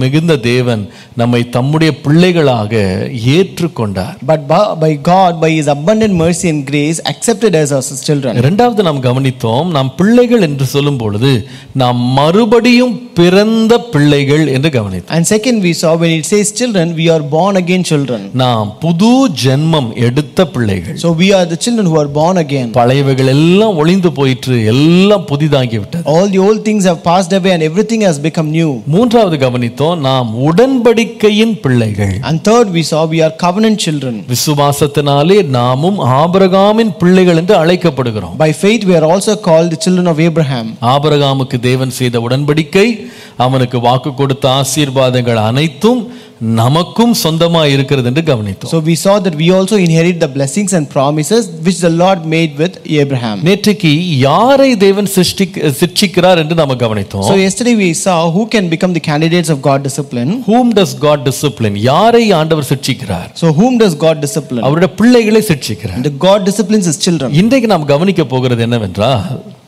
மிகுந்த தேவன் நம்மை தம்முடைய பிள்ளைகளாக ஏற்றுக்கொண்டார் But by, by God, by His abundant mercy and grace, accepted us as His children. இரண்டாவது நாம் கவனித்தோம் நாம் பிள்ளைகள் என்று சொல்லும் பொழுது நாம் மறுபடியும் பிறந்த பிள்ளைகள் என்று கவனித்தோம் And second, we saw when it says children, we are born again children. நாம் புது ஜென்மம் எடுத்த பிள்ளைகள் So we are the children who are born again. பழையவைகள் எல்லாம் ஒளிந்து போயிற்று எல்லாம் புதிதாகி விட்டது All the old things have passed away and everything has become new. மூன்றாவது கவனித்தோம் நாம் உடன்படிக்கையின் பிள்ளைகள் And third, we saw we are covenant children. விசுவாசத்தினாலே நாமும் ஆபிரகாமின் பிள்ளைகள் என்று அழைக்கப்படுகிறோம் By faith, we are also called the children of Abraham. ஆபிரகாமுக்கு தேவன் செய்த உடன்படிக்கை அவனுக்கு வாக்கு கொடுத்த ஆசீர்வாதங்கள் அனைத்தும் நமக்கும் சொந்தமா இருக்கிறது என்று கவனித்தோம் So we saw that we also inherit the blessings and promises which the Lord made with Abraham. நேற்றைக்கு யாரை தேவன் சிருஷ்டி சிக்ஷிக்கிறார் என்று நாம கவனித்தோம் So yesterday we saw who can become the candidates of God discipline. whom does God discipline யாரை ஆண்டவர் சிக்ஷிக்கிறார் So whom does God discipline? அவருடைய பிள்ளைகளை சிக்ஷிக்கிறார் The God disciplines his children. இன்றைக்கு நாம் கவனிக்க போகிறது என்னவென்றால்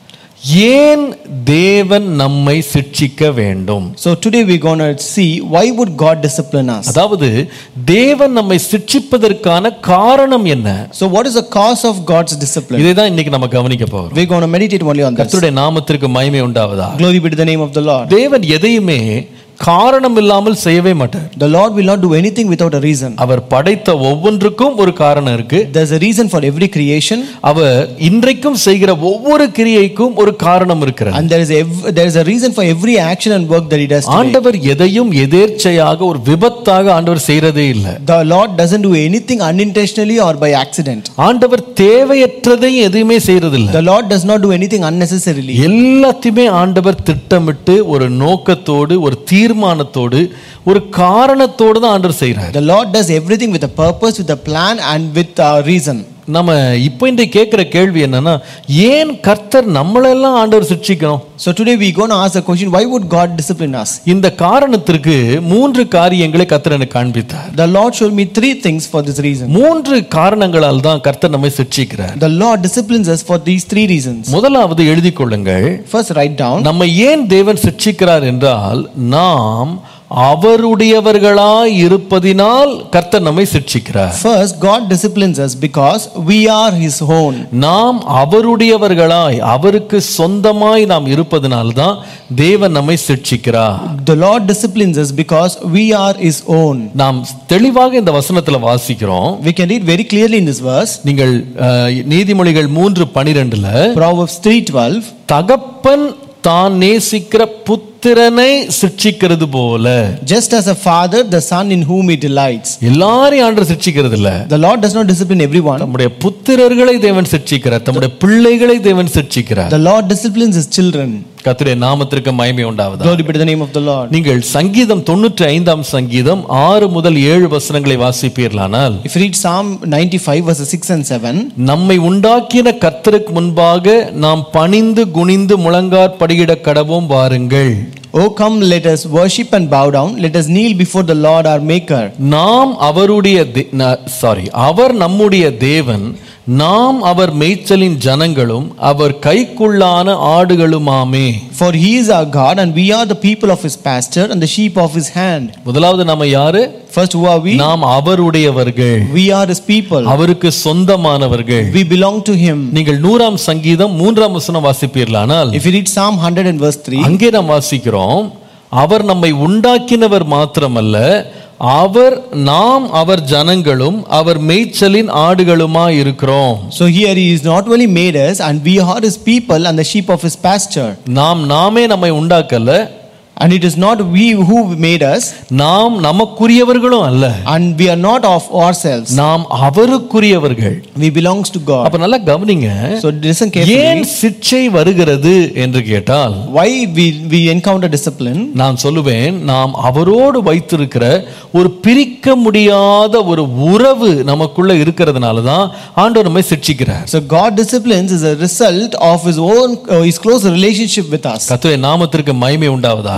ஏன் தேவன் நம்மை சிக்ஷிக்க வேண்டும் So today we're going to see why would God discipline us? அதாவது தேவன் நம்மை சிக்ஷிப்பதற்கான காரணம் என்ன So what is the cause of God's discipline? இதை தான் இன்னைக்கு நம்ம கவனிக்க போகிறோம் We're going to meditate only on this. கர்த்தருடைய நாமத்திற்கு மகிமை உண்டாவதா Glory be to the name of the Lord. தேவன் எதையுமே காரணம் இல்லாமல் செய்யவே மாட்டார் The Lord will not do anything without a reason. அவர் படைத்த ஒவ்வொன்றுக்கும் ஒரு காரணம் இருக்கு There's a reason for every creation அவர் இன்றைக்கும் செய்கிற ஒவ்வொரு கிரியைக்கும் ஒரு காரணம் இருக்கிறது and there is ev- there is a reason for every action and work that he does. today. ஆண்டவர் எதையும் எதேர்ச்சையாக ஒரு விபத்தாக ஆண்டவர் செய்யறதே இல்லை The Lord doesn't do anything unintentionally or by accident. ஆண்டவர் தேவையற்றதையும் எதையுமே செய்யறதில்லை The Lord does not do anything unnecessarily. எல்லாத்தையுமே ஆண்டவர் திட்டமிட்டு ஒரு நோக்கத்தோடு ஒரு தீர்மானத்தோடு ஒரு காரணத்தோடு தான் ஆண்டவர் செய்கிறார் The Lord does everything with a purpose, with a plan, and with a reason. நம்ம இப்போ இன்றைக்கு கேட்குற கேள்வி என்னன்னா ஏன் கர்த்தர் நம்மளெல்லாம் ஆண்டவர் சிக்ஷிக்கணும் So today we're going to ask the question why would God discipline us? இந்த காரணத்திற்கு மூன்று காரியங்களை கர்த்தர் எனக்கு காண்பித்தார் The Lord showed me three things for this reason. மூன்று காரணங்களால் தான் கர்த்தர் நம்மை சிக்ஷிக்கிறார் The Lord disciplines us for these three reasons. முதலாவது எழுதி கொள்ளுங்கள் First, write down நம்மை ஏன் தேவன் சிக்ஷிக்கிறார் என்றால் நாம் அவருடையவர்களாய் இருப்பதினால் கர்த்தர் நம்மை சிக்ஷிக்கிறார் First, God disciplines us because we are His own. நாம் அவருடையவர்களாய் அவருக்கு சொந்தமாய் நாம் இருப்பதனால தான் தேவன் நம்மை சிக்ஷிக்கிறார் The Lord disciplines us because we are His own. நாம் தெளிவாக இந்த வசனத்துல வாசிக்கிறோம் We can read very clearly in this verse நீங்கள் அஹ், நீதிமொழிகள் மூன்று பனிரெண்டுல Proverbs 3:12. தகப்பன் தான் நேசிக்கிற புத்திரனை சிக்ஷிக்கிறது போல Just as a father, the son in whom he delights. எல்லாரையும் ஆண்டவர் சிக்ஷிக்கிறது இல்ல The Lord does not discipline everyone. தம்முடைய புத்திரர்களை தேவன் சிக்ஷிக்கிறார் தம்முடைய பிள்ளைகளை தேவன் சிக்ஷிக்கிறார் The Lord disciplines his children. கர்த்தருடைய நாமத்திற்கு மகிமை உண்டாவதா Glory be to the name of the Lord. நீங்கள் சங்கீதம் தொண்ணூற்றி ஐந்தாம் சங்கீதம் ஆறு முதல் ஏழு வசனங்களை வாசிப்பீர்களானால் If you read Psalm 95, verses 6 and 7, நம்மை உண்டாக்கின கர்த்தருக்கு முன்பாக நாம் பணிந்து குனிந்து முழங்கார் படியிட கடவோம் வாருங்கள் Oh, come, let us worship and bow down. Let us kneel before the Lord our Maker. நாம் அவருடைய சாரி அவர் நம்முடைய தேவன் நாம் அவர் மேய்ச்சலின் ஜனங்களும் அவர் கைக்குள்ளான ஆடுகளுமாமே For he is our God, and we are the people of his pasture and the sheep of his hand. முதலாவது நாம யாரு First, who are we? நாம் அவருடையவர்கள் We are his people. அவருக்கு சொந்தமானவர்கள் We belong to him. நீங்கள் நூறாம் சங்கீதம் மூன்றாம் வசனம் வாசிப்பீர்களானால் If you read Psalm 100 and verse 3, அங்கே நாம் வாசிக்கிறோம் அவர் நம்மை உண்டாக்கினவர் மாத்திரமல்ல அவர் நாம் அவர் ஜனங்களும் அவர் மேய்ச்சலின் ஆடுகளுமா இருக்கிறோம் so here he is not only made us, and we are his people and the sheep of his pasture. நாம் நாமே நம்மை உண்டாக்கல And it is not we who made us, நாம் நமக்குரியவர்களும் அல்ல and we are not of ourselves. நாம் அவருக்குரியவர்கள் We belongs to God. அப்ப நல்லா கவனிங்க So listen ஏன் carefully. சிற்சை வருகிறது என்று கேட்டால் Why we, we encounter discipline? நான் சொல்லுவேன் நாம் அவரோடு வைத்திருக்கிற ஒரு பிரிக்க முடியாத ஒரு உறவு நமக்குள்ள இருக்கிறதுனால தான் ஆண்டவர் நம்மை சிக்ஷிக்கிறார் So God disciplines is a result of his own uh, his close relationship with us. கர்த்தருடைய நாமத்திற்கு மகிமை உண்டாவதாக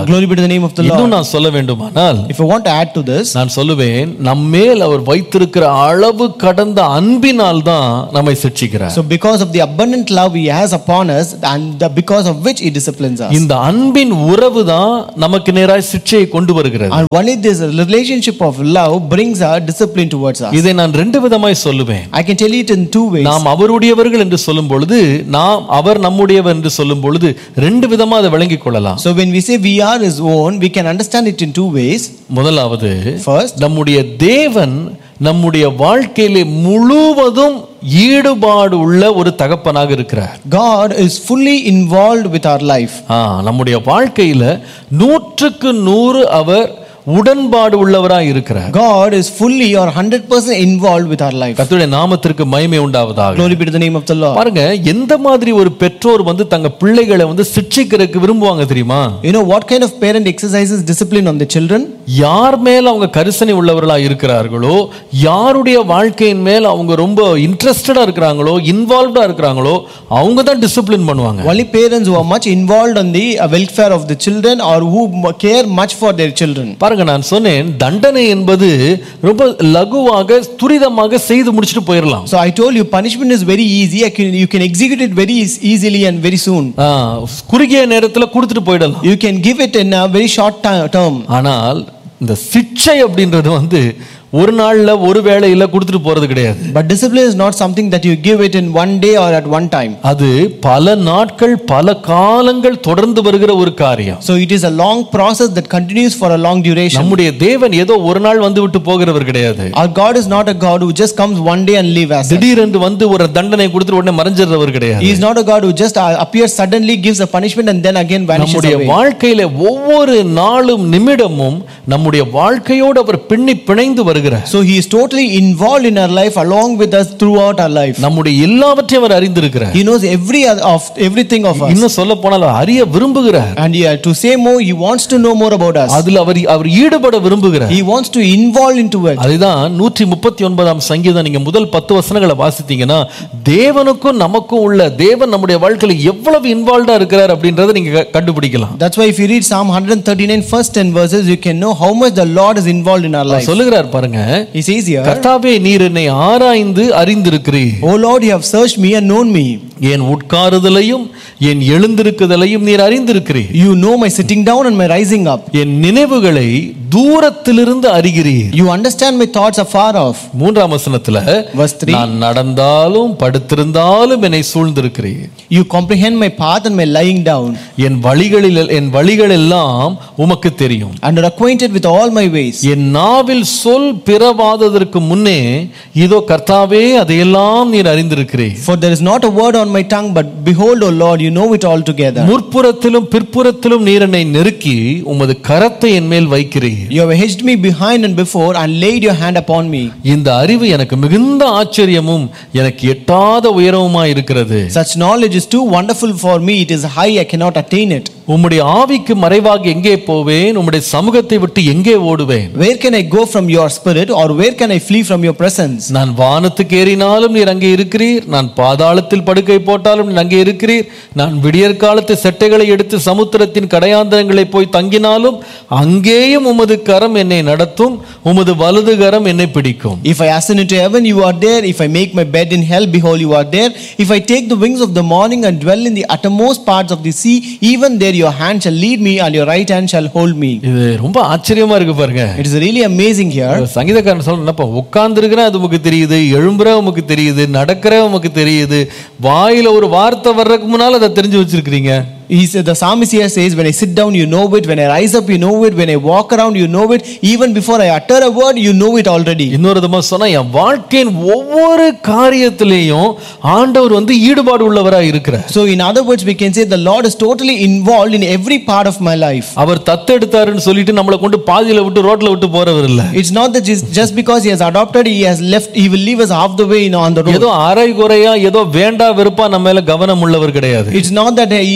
Glory be to the name of the Lord. இன்னும் நான் சொல்ல வேண்டுமானால் If I want to add to this, நான் சொல்லுவேன் நம்மேல் அவர் வைத்திருக்கிற அளவு கடந்த அன்பினால் தான் நம்மை சிட்சிக்கிறார் so because of the abundant love He has upon us, and the, because of which He disciplines us. இந்த அன்பின் உறவு தான் நமக்கு நேராய் சிட்சையை கொண்டு வருகிறது And only this relationship of love brings our discipline towards us. இதை நான் ரெண்டு விதமாய் சொல்லுவேன் I can tell it in two ways. நாம் அவருடையவர்கள் என்று சொல்லும் பொழுது நாம் அவர் நம்முடையவர் என்று சொல்லும் பொழுது ரெண்டு விதமா அதை விளங்கிக் கொள்ளலாம் So when we say we are His own, we can understand it in two ways. முதலாவது First, நம்முடைய தேவன் நம்முடைய வாழ்க்கையிலே முழுவதும் ஈடுபாடு உள்ள ஒரு தகப்பனாக இருக்கிறார் God is fully involved with our life. ஆ, நம்முடைய வாழ்க்கையில நூற்றுக்கு நூறு அவர் உடன்பாடு உள்ளவராய் இருக்கிறார் God is fully or 100% involved with our life. கர்த்தருடைய நாமத்திற்கு மகிமை உண்டாவதாக Glory be to the name of the Lord. பாருங்க எந்த மாதிரி ஒரு பெற்றோர் வந்து தங்க பிள்ளைகளை வந்து சிட்சிக்கிறதுக்கு விரும்புவாங்க தெரியுமா You know what kind of parent exercises discipline on the children? யார் மேல் அவங்க கரிசனை உள்ளவர்களா இருக்கிறார்களோ யாருடைய வாழ்க்கையின் மேல் அவங்க ரொம்ப இன்ட்ரெஸ்டடா இருக்கிறாங்களோ இன்வால்வ்டா இருக்கிறாங்களோ அவங்க தான் டிசிப்ளின் பண்ணுவாங்க Only parents who are much involved on the uh, welfare of the children or who m- care much for their children. பாருங்க நான் சொன்னேன் தண்டனை என்பது ரொம்ப லகுவாக துரிதமாக செய்து முடிச்சுட்டு போயிடலாம் So I told you punishment is very easy. I can, you can execute it very eas- easily and very soon. ஆ, குறுகிய நேரத்துல கொடுத்துட்டு போயிடலாம் You can give it in a very short ti- term. ஆனால் இந்த சிக்ஷை அப்படின்றது வந்து ஒரு நாள்ல ஒரு வேளையில கொடுத்துட்டு போறது கிடையாது But discipline is not something that you give it in one day or at one time. அது பல நாட்கள் பல காலங்கள் தொடர்ந்து வருகிற ஒரு காரியம் So it is a long process that continues for a long duration. நம்முடைய தேவன் ஏதோ ஒரு நாள் வந்து விட்டு போகிறவர் கிடையாது Our God is not a God who just comes one day and leave us. திடீரென்று வந்து ஒரு தண்டனை கொடுத்துட்டு உடனே மறைஞ்சிடுறவர் He கிடையாது is not a God who just uh, appears suddenly, gives a punishment, and then again vanishes நம்முடைய away. வாழ்க்கையில ஒவ்வொரு நாளும் நிமிடமும் நம்முடைய வாழ்க்கையோடு அவர் பின்னி பிணைந்து வருகிறார் So he is totally involved in our life along with us throughout our life. நம்முடைய எல்லாவற்றையும் அவர் அறிந்திருக்கிறார் He knows every other- of everything of us. இன்னும் சொல்ல போனால் அவர் அறிய விரும்புகிறார் And yeah, to say more, he wants to know more about us. அதில் அவர் அவர் ஈடுபட விரும்புகிறார் He wants to involve into it. அதுதான் நூற்றி முப்பத்தி ஒன்பதாம் சங்கீதம் நீங்க முதல் பத்து வசனங்களை வாசித்தீங்கன்னா தேவனுக்கும் நமக்கும் உள்ள தேவன் நம்முடைய வாழ்க்கையில எவ்வளவு இன்வால்வ்டா இருக்கிறார் அப்படின்றத நீங்க க- கண்டுபிடிக்கலாம் That's why if you read Psalm 139, first 10 verses, you can know how much the Lord is involved in our life. சொல்லுகிறார் பாருங்க He says here, கர்த்தாவே நீர் என்னை ஆராய்ந்து அறிந்திருக்கிறீர் O Lord, you have searched me and known me. என் உட்காருதலையும் என் எழுந்திருக்குதலையும் நீர் அறிந்திருக்கிறீர் You know my sitting down and my rising up. என் நினைவுகளை தூரத்திலிருந்து அறிகிறீர் You understand my thoughts afar off. மூன்றாம் வசனத்துல Verse 3 நான் நடந்தாலும் படுத்திருந்தாலும் என்னை சூழ்ந்திருக்கிறீர் You comprehend my path and my lying down, என் வழிகளில் என் வழிகள் எல்லாம் உமக்கு தெரியும் and are acquainted with all my ways. என் நாவில் சொல் பிறவாததற்கு முன்னே இதோ கர்த்தாவே அதையெல்லாம் நீர் அறிந்திருக்கிறீர் For there is not a word on my tongue, but behold, O Lord, you know it altogether. முற்புறத்திலும் பிற்புறத்திலும் நீர் என்னை நெருக்கி உமது கரத்தை என் மேல் வைக்கிறீர் You have hedged me behind and before and laid your hand upon me. இந்த அறிவு எனக்கு மிகுந்த ஆச்சரியமும் எனக்கு எட்டாத உயரவுமா இருக்கிறது Such knowledge is too wonderful for me, it is high, I cannot attain it. உம்முடைய ஆவிக்கு மறைவாக எங்கே போவேன் உம்முடைய சமூகத்தை விட்டு எங்கே ஓடுவேன் Where can I go from your spirit, or where can I flee from your presence? நான் வானத்துக்கு ஏறினாலும் நீர் அங்கே இருக்கிறீர் நான் பாதாளத்தில் படுக்கை போட்டாலும் நீர் அங்கே இருக்கிறீர் நான் விடியற் காலத்து செட்டைகளை எடுத்து சமுத்திரத்தின் கடையாந்தரங்களை போய் தங்கினாலும் அங்கேயும் உமது கரம் என்னை நடத்தும் உமது வலது கரம் என்னை பிடிக்கும் If I ascend into heaven, you are there. If I make my bed in hell, behold, you are there. If I take the wings of the morning and dwell in the uttermost parts of the sea, even there your hand shall lead me, and your right hand shall hold me. இது ரொம்ப ஆச்சரியமா இருக்கு பாருங்க It is really amazing here. சங்கீதக்காரன் சொல்ல என்னப்பா உட்கார்ந்துருக்கிறேன் அது உமக்கு தெரியுது எழும்புற உமக்கு தெரியுது நடக்கிற உமக்கு தெரியுது வாயில ஒரு வார்த்தை வர்றதுக்கு முன்னால அதை தெரிஞ்சு வச்சிருக்கிறீங்க He said, the psalmist here says, When I sit down, you know it. When I rise up, you know it. When I walk around, you know it. Even before I utter a word, you know it already. இன்னொரு விதமா சொன்னா என் வாழ்க்கையின் ஒவ்வொரு காரியத்திலையும் ஆண்டவர் வந்து ஈடுபாடு உள்ளவரா இருக்கிறார் So, in other words, we can say the Lord is totally involved in every part of my life. அவர் தத்தெடுத்தாருன்னு சொல்லிட்டு நம்மளை கொண்டு பாதியில விட்டு ரோட்ல விட்டு போறவர் இல்ல It's not that just just because He has adopted, He has left, He will leave us half the way you know, on the road. ஏதோ அரை குறையா ஏதோ வேண்டா வெறுப்பா நம்ம மேல கவனம் உள்ளவர் கிடையாது It's not that he is, he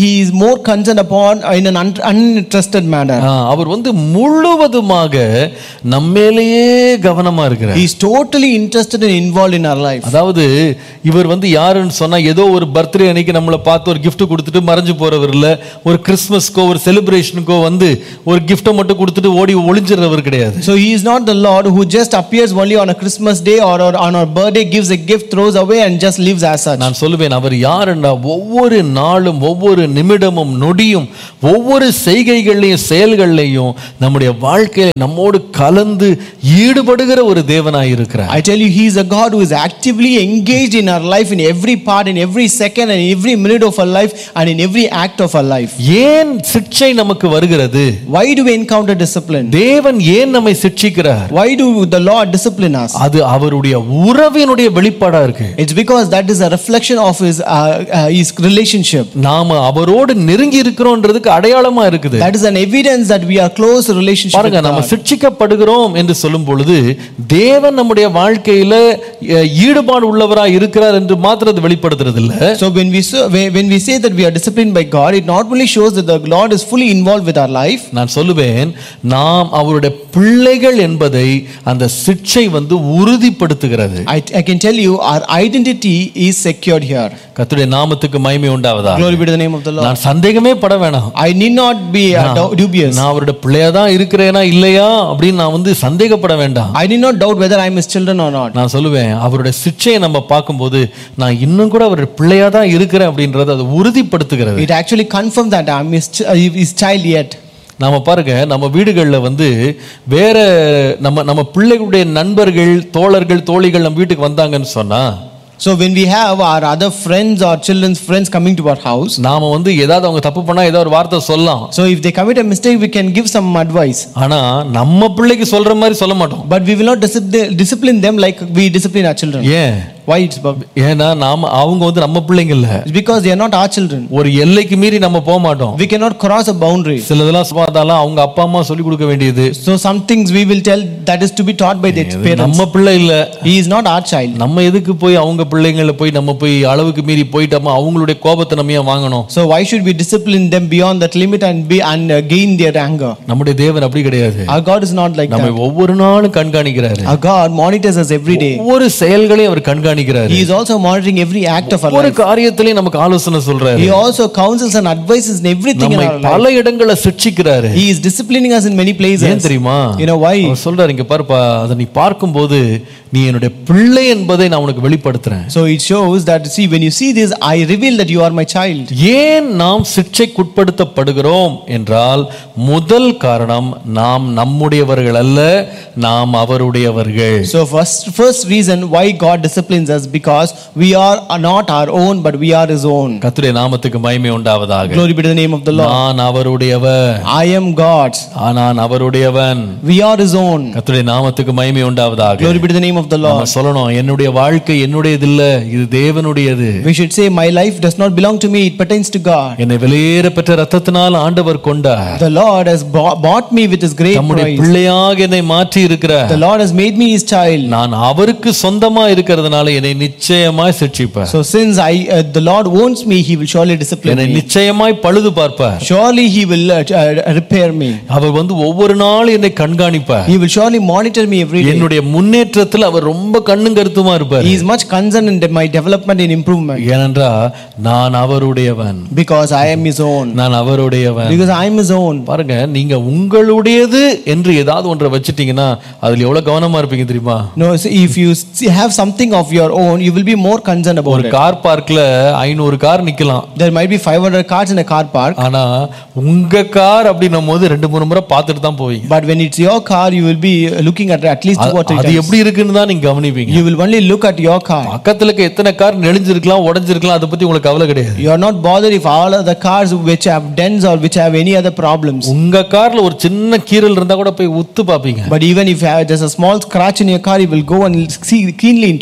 he is more concerned upon in an un- uninterested manner. ஆ, அவர் வந்து முழுவதுமாக நம்மேலேயே கவனமா இருக்கிறார் He is totally interested and involved in our life. அதாவது இவர் வந்து யாருன்னு சொன்னா ஏதோ ஒரு பர்த்டே அன்னைக்கு நம்மளை பார்த்து ஒரு gift கொடுத்துட்டு மறைஞ்சு போறவர் இல்ல ஒரு கிறிஸ்மஸ்க்கோ ஒரு செலிப்ரேஷனுக்கோ வந்து ஒரு கிஃப்ட்டை மட்டும் கொடுத்துட்டு ஓடி ஒளிஞ்சிடுறவர் கிடையாது So he is not the Lord who just appears only on a Christmas day or, or on our birthday, gives a gift, throws away, and just lives as such. நான் சொல்லுவேன் அவர் யாருன்னா ஒவ்வொரு நாளும் ஒவ்வொரு நிமிடமும் நொடியும் ஒவ்வொரு செய்கைகள்லையும் செயல்கள்லையும் நம்முடைய வாழ்க்கையில நம்மோடு கலந்து ஈடுபடுகிற ஒரு தேவனாய் இருக்கிறார் I tell you, he is a God who is actively engaged in our life, in every part, in every second, and every minute of our life, and in every act of our life. ஏன் சிக்ஷை நமக்கு வருகிறது Why do we encounter discipline? தேவன் ஏன் நம்மை சிக்ஷிக்கிறார் Why do the Lord discipline us? அது அவருடைய உறவினுடைய வெளிப்பாடா இருக்கு It's because that is a reflection of his uh, uh, his relationship. நாம அவரோடு நெருங்கி இருக்கிறோன்றதுக்கு அடையாளமா இருக்குது That is an evidence that we are close relationship பாருங்க with நம்ம God. சிக்ஷிக்கப்படுகிறோம் என்று சொல்லும் பொழுது தேவன் நம்முடைய வாழ்க்கையில அஹ், ஈடுபாடு உள்ளவரா இருக்கிறார் என்று மாத்திரம் அது வெளிப்படுத்துறது இல்ல So when we so- when when we say that we are disciplined by God, it not only shows that the Lord is fully involved with our life, நான் சொல்லுவேன் நாம் அவருடைய பிள்ளைகள் என்பதை அந்த சிக்ஷை வந்து உறுதிப்படுத்துகிறது I, I can tell you our identity is secured here. கர்த்தருடைய நாமத்துக்கு மகிமை உண்டாவதா Glory be to the name of the Lord. நான் சந்தேகமே பட வேணாம் I need not be uh, dou- dubious. நான் அவருடைய பிள்ளையா தான் இருக்கிறேனா இல்லையா அப்படின்னு நான் வந்து சந்தேகப்பட வேண்டாம் I need not doubt whether I am his children or not. நான் சொல்லுவேன் அவருடைய சிக்ஷையை நம்ம பார்க்கும்போது நான் இன்னும் கூட அவருடைய பிள்ளையா தான் இருக்கிறேன் அப்படின்றது அது உறுதிப்படுத்துகிறது It actually confirms that I am his, ch- uh, his child yet. நாம பாருங்க நம்ம வீடுகளில் வந்து வேற நம்ம நம்ம பிள்ளைகளுடைய நண்பர்கள் தோழர்கள் தோழிகள் நம்ம வீட்டுக்கு வந்தாங்கன்னு சொன்னா So when we have our other friends or children's friends coming to our house, நாம வந்து ஏதாவது அவங்க தப்பு பண்ணா ஏதாவது ஒரு வார்த்தை சொல்லலாம் so if they commit a mistake, we can give some advice. ஆனா நம்ம பிள்ளைக்கு சொல்ற மாதிரி சொல்ல மாட்டோம் But we will not discipline, discipline them like we discipline our children. ஏன் Why it's Bob? ஏன்னா நாம அவங்க வந்து நம்ம பிள்ளைங்க இல்ல It's because they are not our children. ஒரு எல்லைக்கு மீறி நம்ம போக மாட்டோம் We cannot cross a boundary. சிலதெல்லாம் பார்த்தாலும் அவங்க அப்பா அம்மா சொல்லி கொடுக்க வேண்டியது So some things we will tell that is to be taught by their இது parents. நம்ம பிள்ளை இல்ல He is not our child. நம்ம எதுக்கு போய் அவங்க பிள்ளைங்கள போய் நம்ம போய் அளவுக்கு மீறி போயிட்டோமா அவங்களுடைய கோபத்தை நம்ம ஏன் வாங்கணும் So why should we discipline them beyond that limit and be and uh, gain their anger? நம்முடைய தேவன் அப்படி கிடையாது Our God is not like நம்மை that. ஒவ்வொரு நாளும் கண்காணிக்கிறாரு Our God monitors us every day. ஒவ்வொரு செயல்களையும் அவர் கண்காணிக்கிறாரு He is also monitoring every act of our ஒவ்வொரு life. காரியத்திலையும் நமக்கு ஆலோசனை சொல்றாரு He also counsels and advises in everything in நம்மை our life. பல இடங்களை சிக்ஷிக்கிறாரு He is disciplining us in many ஏன் places. தெரியுமா You know why? அவர் சொல்றாரு இங்க பாருப்பா அதை நீ பார்க்கும்போது நீ என்னுடைய பிள்ளை என்பதை நான் உனக்கு வெளிப்படுத்துறேன் So it shows that see when you see this, I reveal that you are my child. ஏன் நாம் சிக்ஷைக்குட்படுத்தப்படுகிறோம் என்றால் முதல் காரணம் நாம் நம்முடையவர்கள் அல்ல நாம் அவருடையவர்கள் So first first reason why God disciplines us because we are not our own but we are His own. கர்த்தருடைய நாமத்துக்கு மகிமை உண்டாவதாக Glory be to the name of the Lord. நான் அவருடையவன் I am God's. நான் அவருடையவன் We are His own. கர்த்தருடைய நாமத்துக்கு மகிமை உண்டாவதாக Glory be to the name of the நம்ம Lord. சொல்லணும் என்னுடைய வாழ்க்கை என்னுடையது இல்ல இது தேவனுடையது We should say, My life does not belong to me, it pertains to God. என்னை வெளியேற பெற்ற ரத்தத்தினால் ஆண்டவர் கொண்டார் The Lord has bought bought me with His great நம்முடைய price. பிள்ளையாக என்னை மாற்றி இருக்கிறார் The Lord has made me His child. நான் அவருக்கு சொந்தமா இருக்கிறதுனால என்னை நிச்சயமாய் சிக்ஷிப்பார் So since I, uh, the Lord owns me, He will surely discipline என்னை me. நிச்சயமாய் பழுது பார்ப்பார் Surely He will uh, uh, repair me. அவர் வந்து ஒவ்வொரு நாளும் என்னை கண்காணிப்பார் He will surely monitor me every day. என்னுடைய முன்னேற்றத்தில் அவர் ரொம்ப கண்ணும் கருத்துமா இருப்பார் He is much concerned in my development and improvement ஏனென்றா நான் அவருடையவன் because I am His own. நான் அவருடையவன் Because I am His own. பாருங்க நீங்க உங்களுடையது என்று ஏதாவது ஒன்றை வச்சிட்டீங்கன்னா அதுல எவ்வளவு கவனமா இருப்பீங்க தெரியுமா No, so if you see- have something of your own, you will be more concerned about ஒரு it. கார் பார்க்ல ஐநூறு கார் நிக்கலாம் There might be 500 cars in a car park, ஆனா உங்க கார் அப்படின்னும் போது ரெண்டு மூணு முறை பார்த்துட்டு தான் போவீங்க but when it's your car, you will be looking at at least two or three அது times. எப்படி இருக்குன்னு தான் நீங்க கவனிப்பீங்க You will only look at your car. பக்கத்துல இருக்க எத்தனை கார் நெளிஞ்சிருக்கலாம் உடைஞ்சிருக்கலாம் அதை பத்தி உங்களுக்கு கவலை கிடையாது You are not bothered if all of the cars which have dents or which have any other problems. உங்க கார்ல ஒரு சின்ன கீறல் இருந்தா கூட போய் உத்து பாப்பீங்க But even if uh, there's a small scratch in your car, you will go and see keenly into it. ஏன்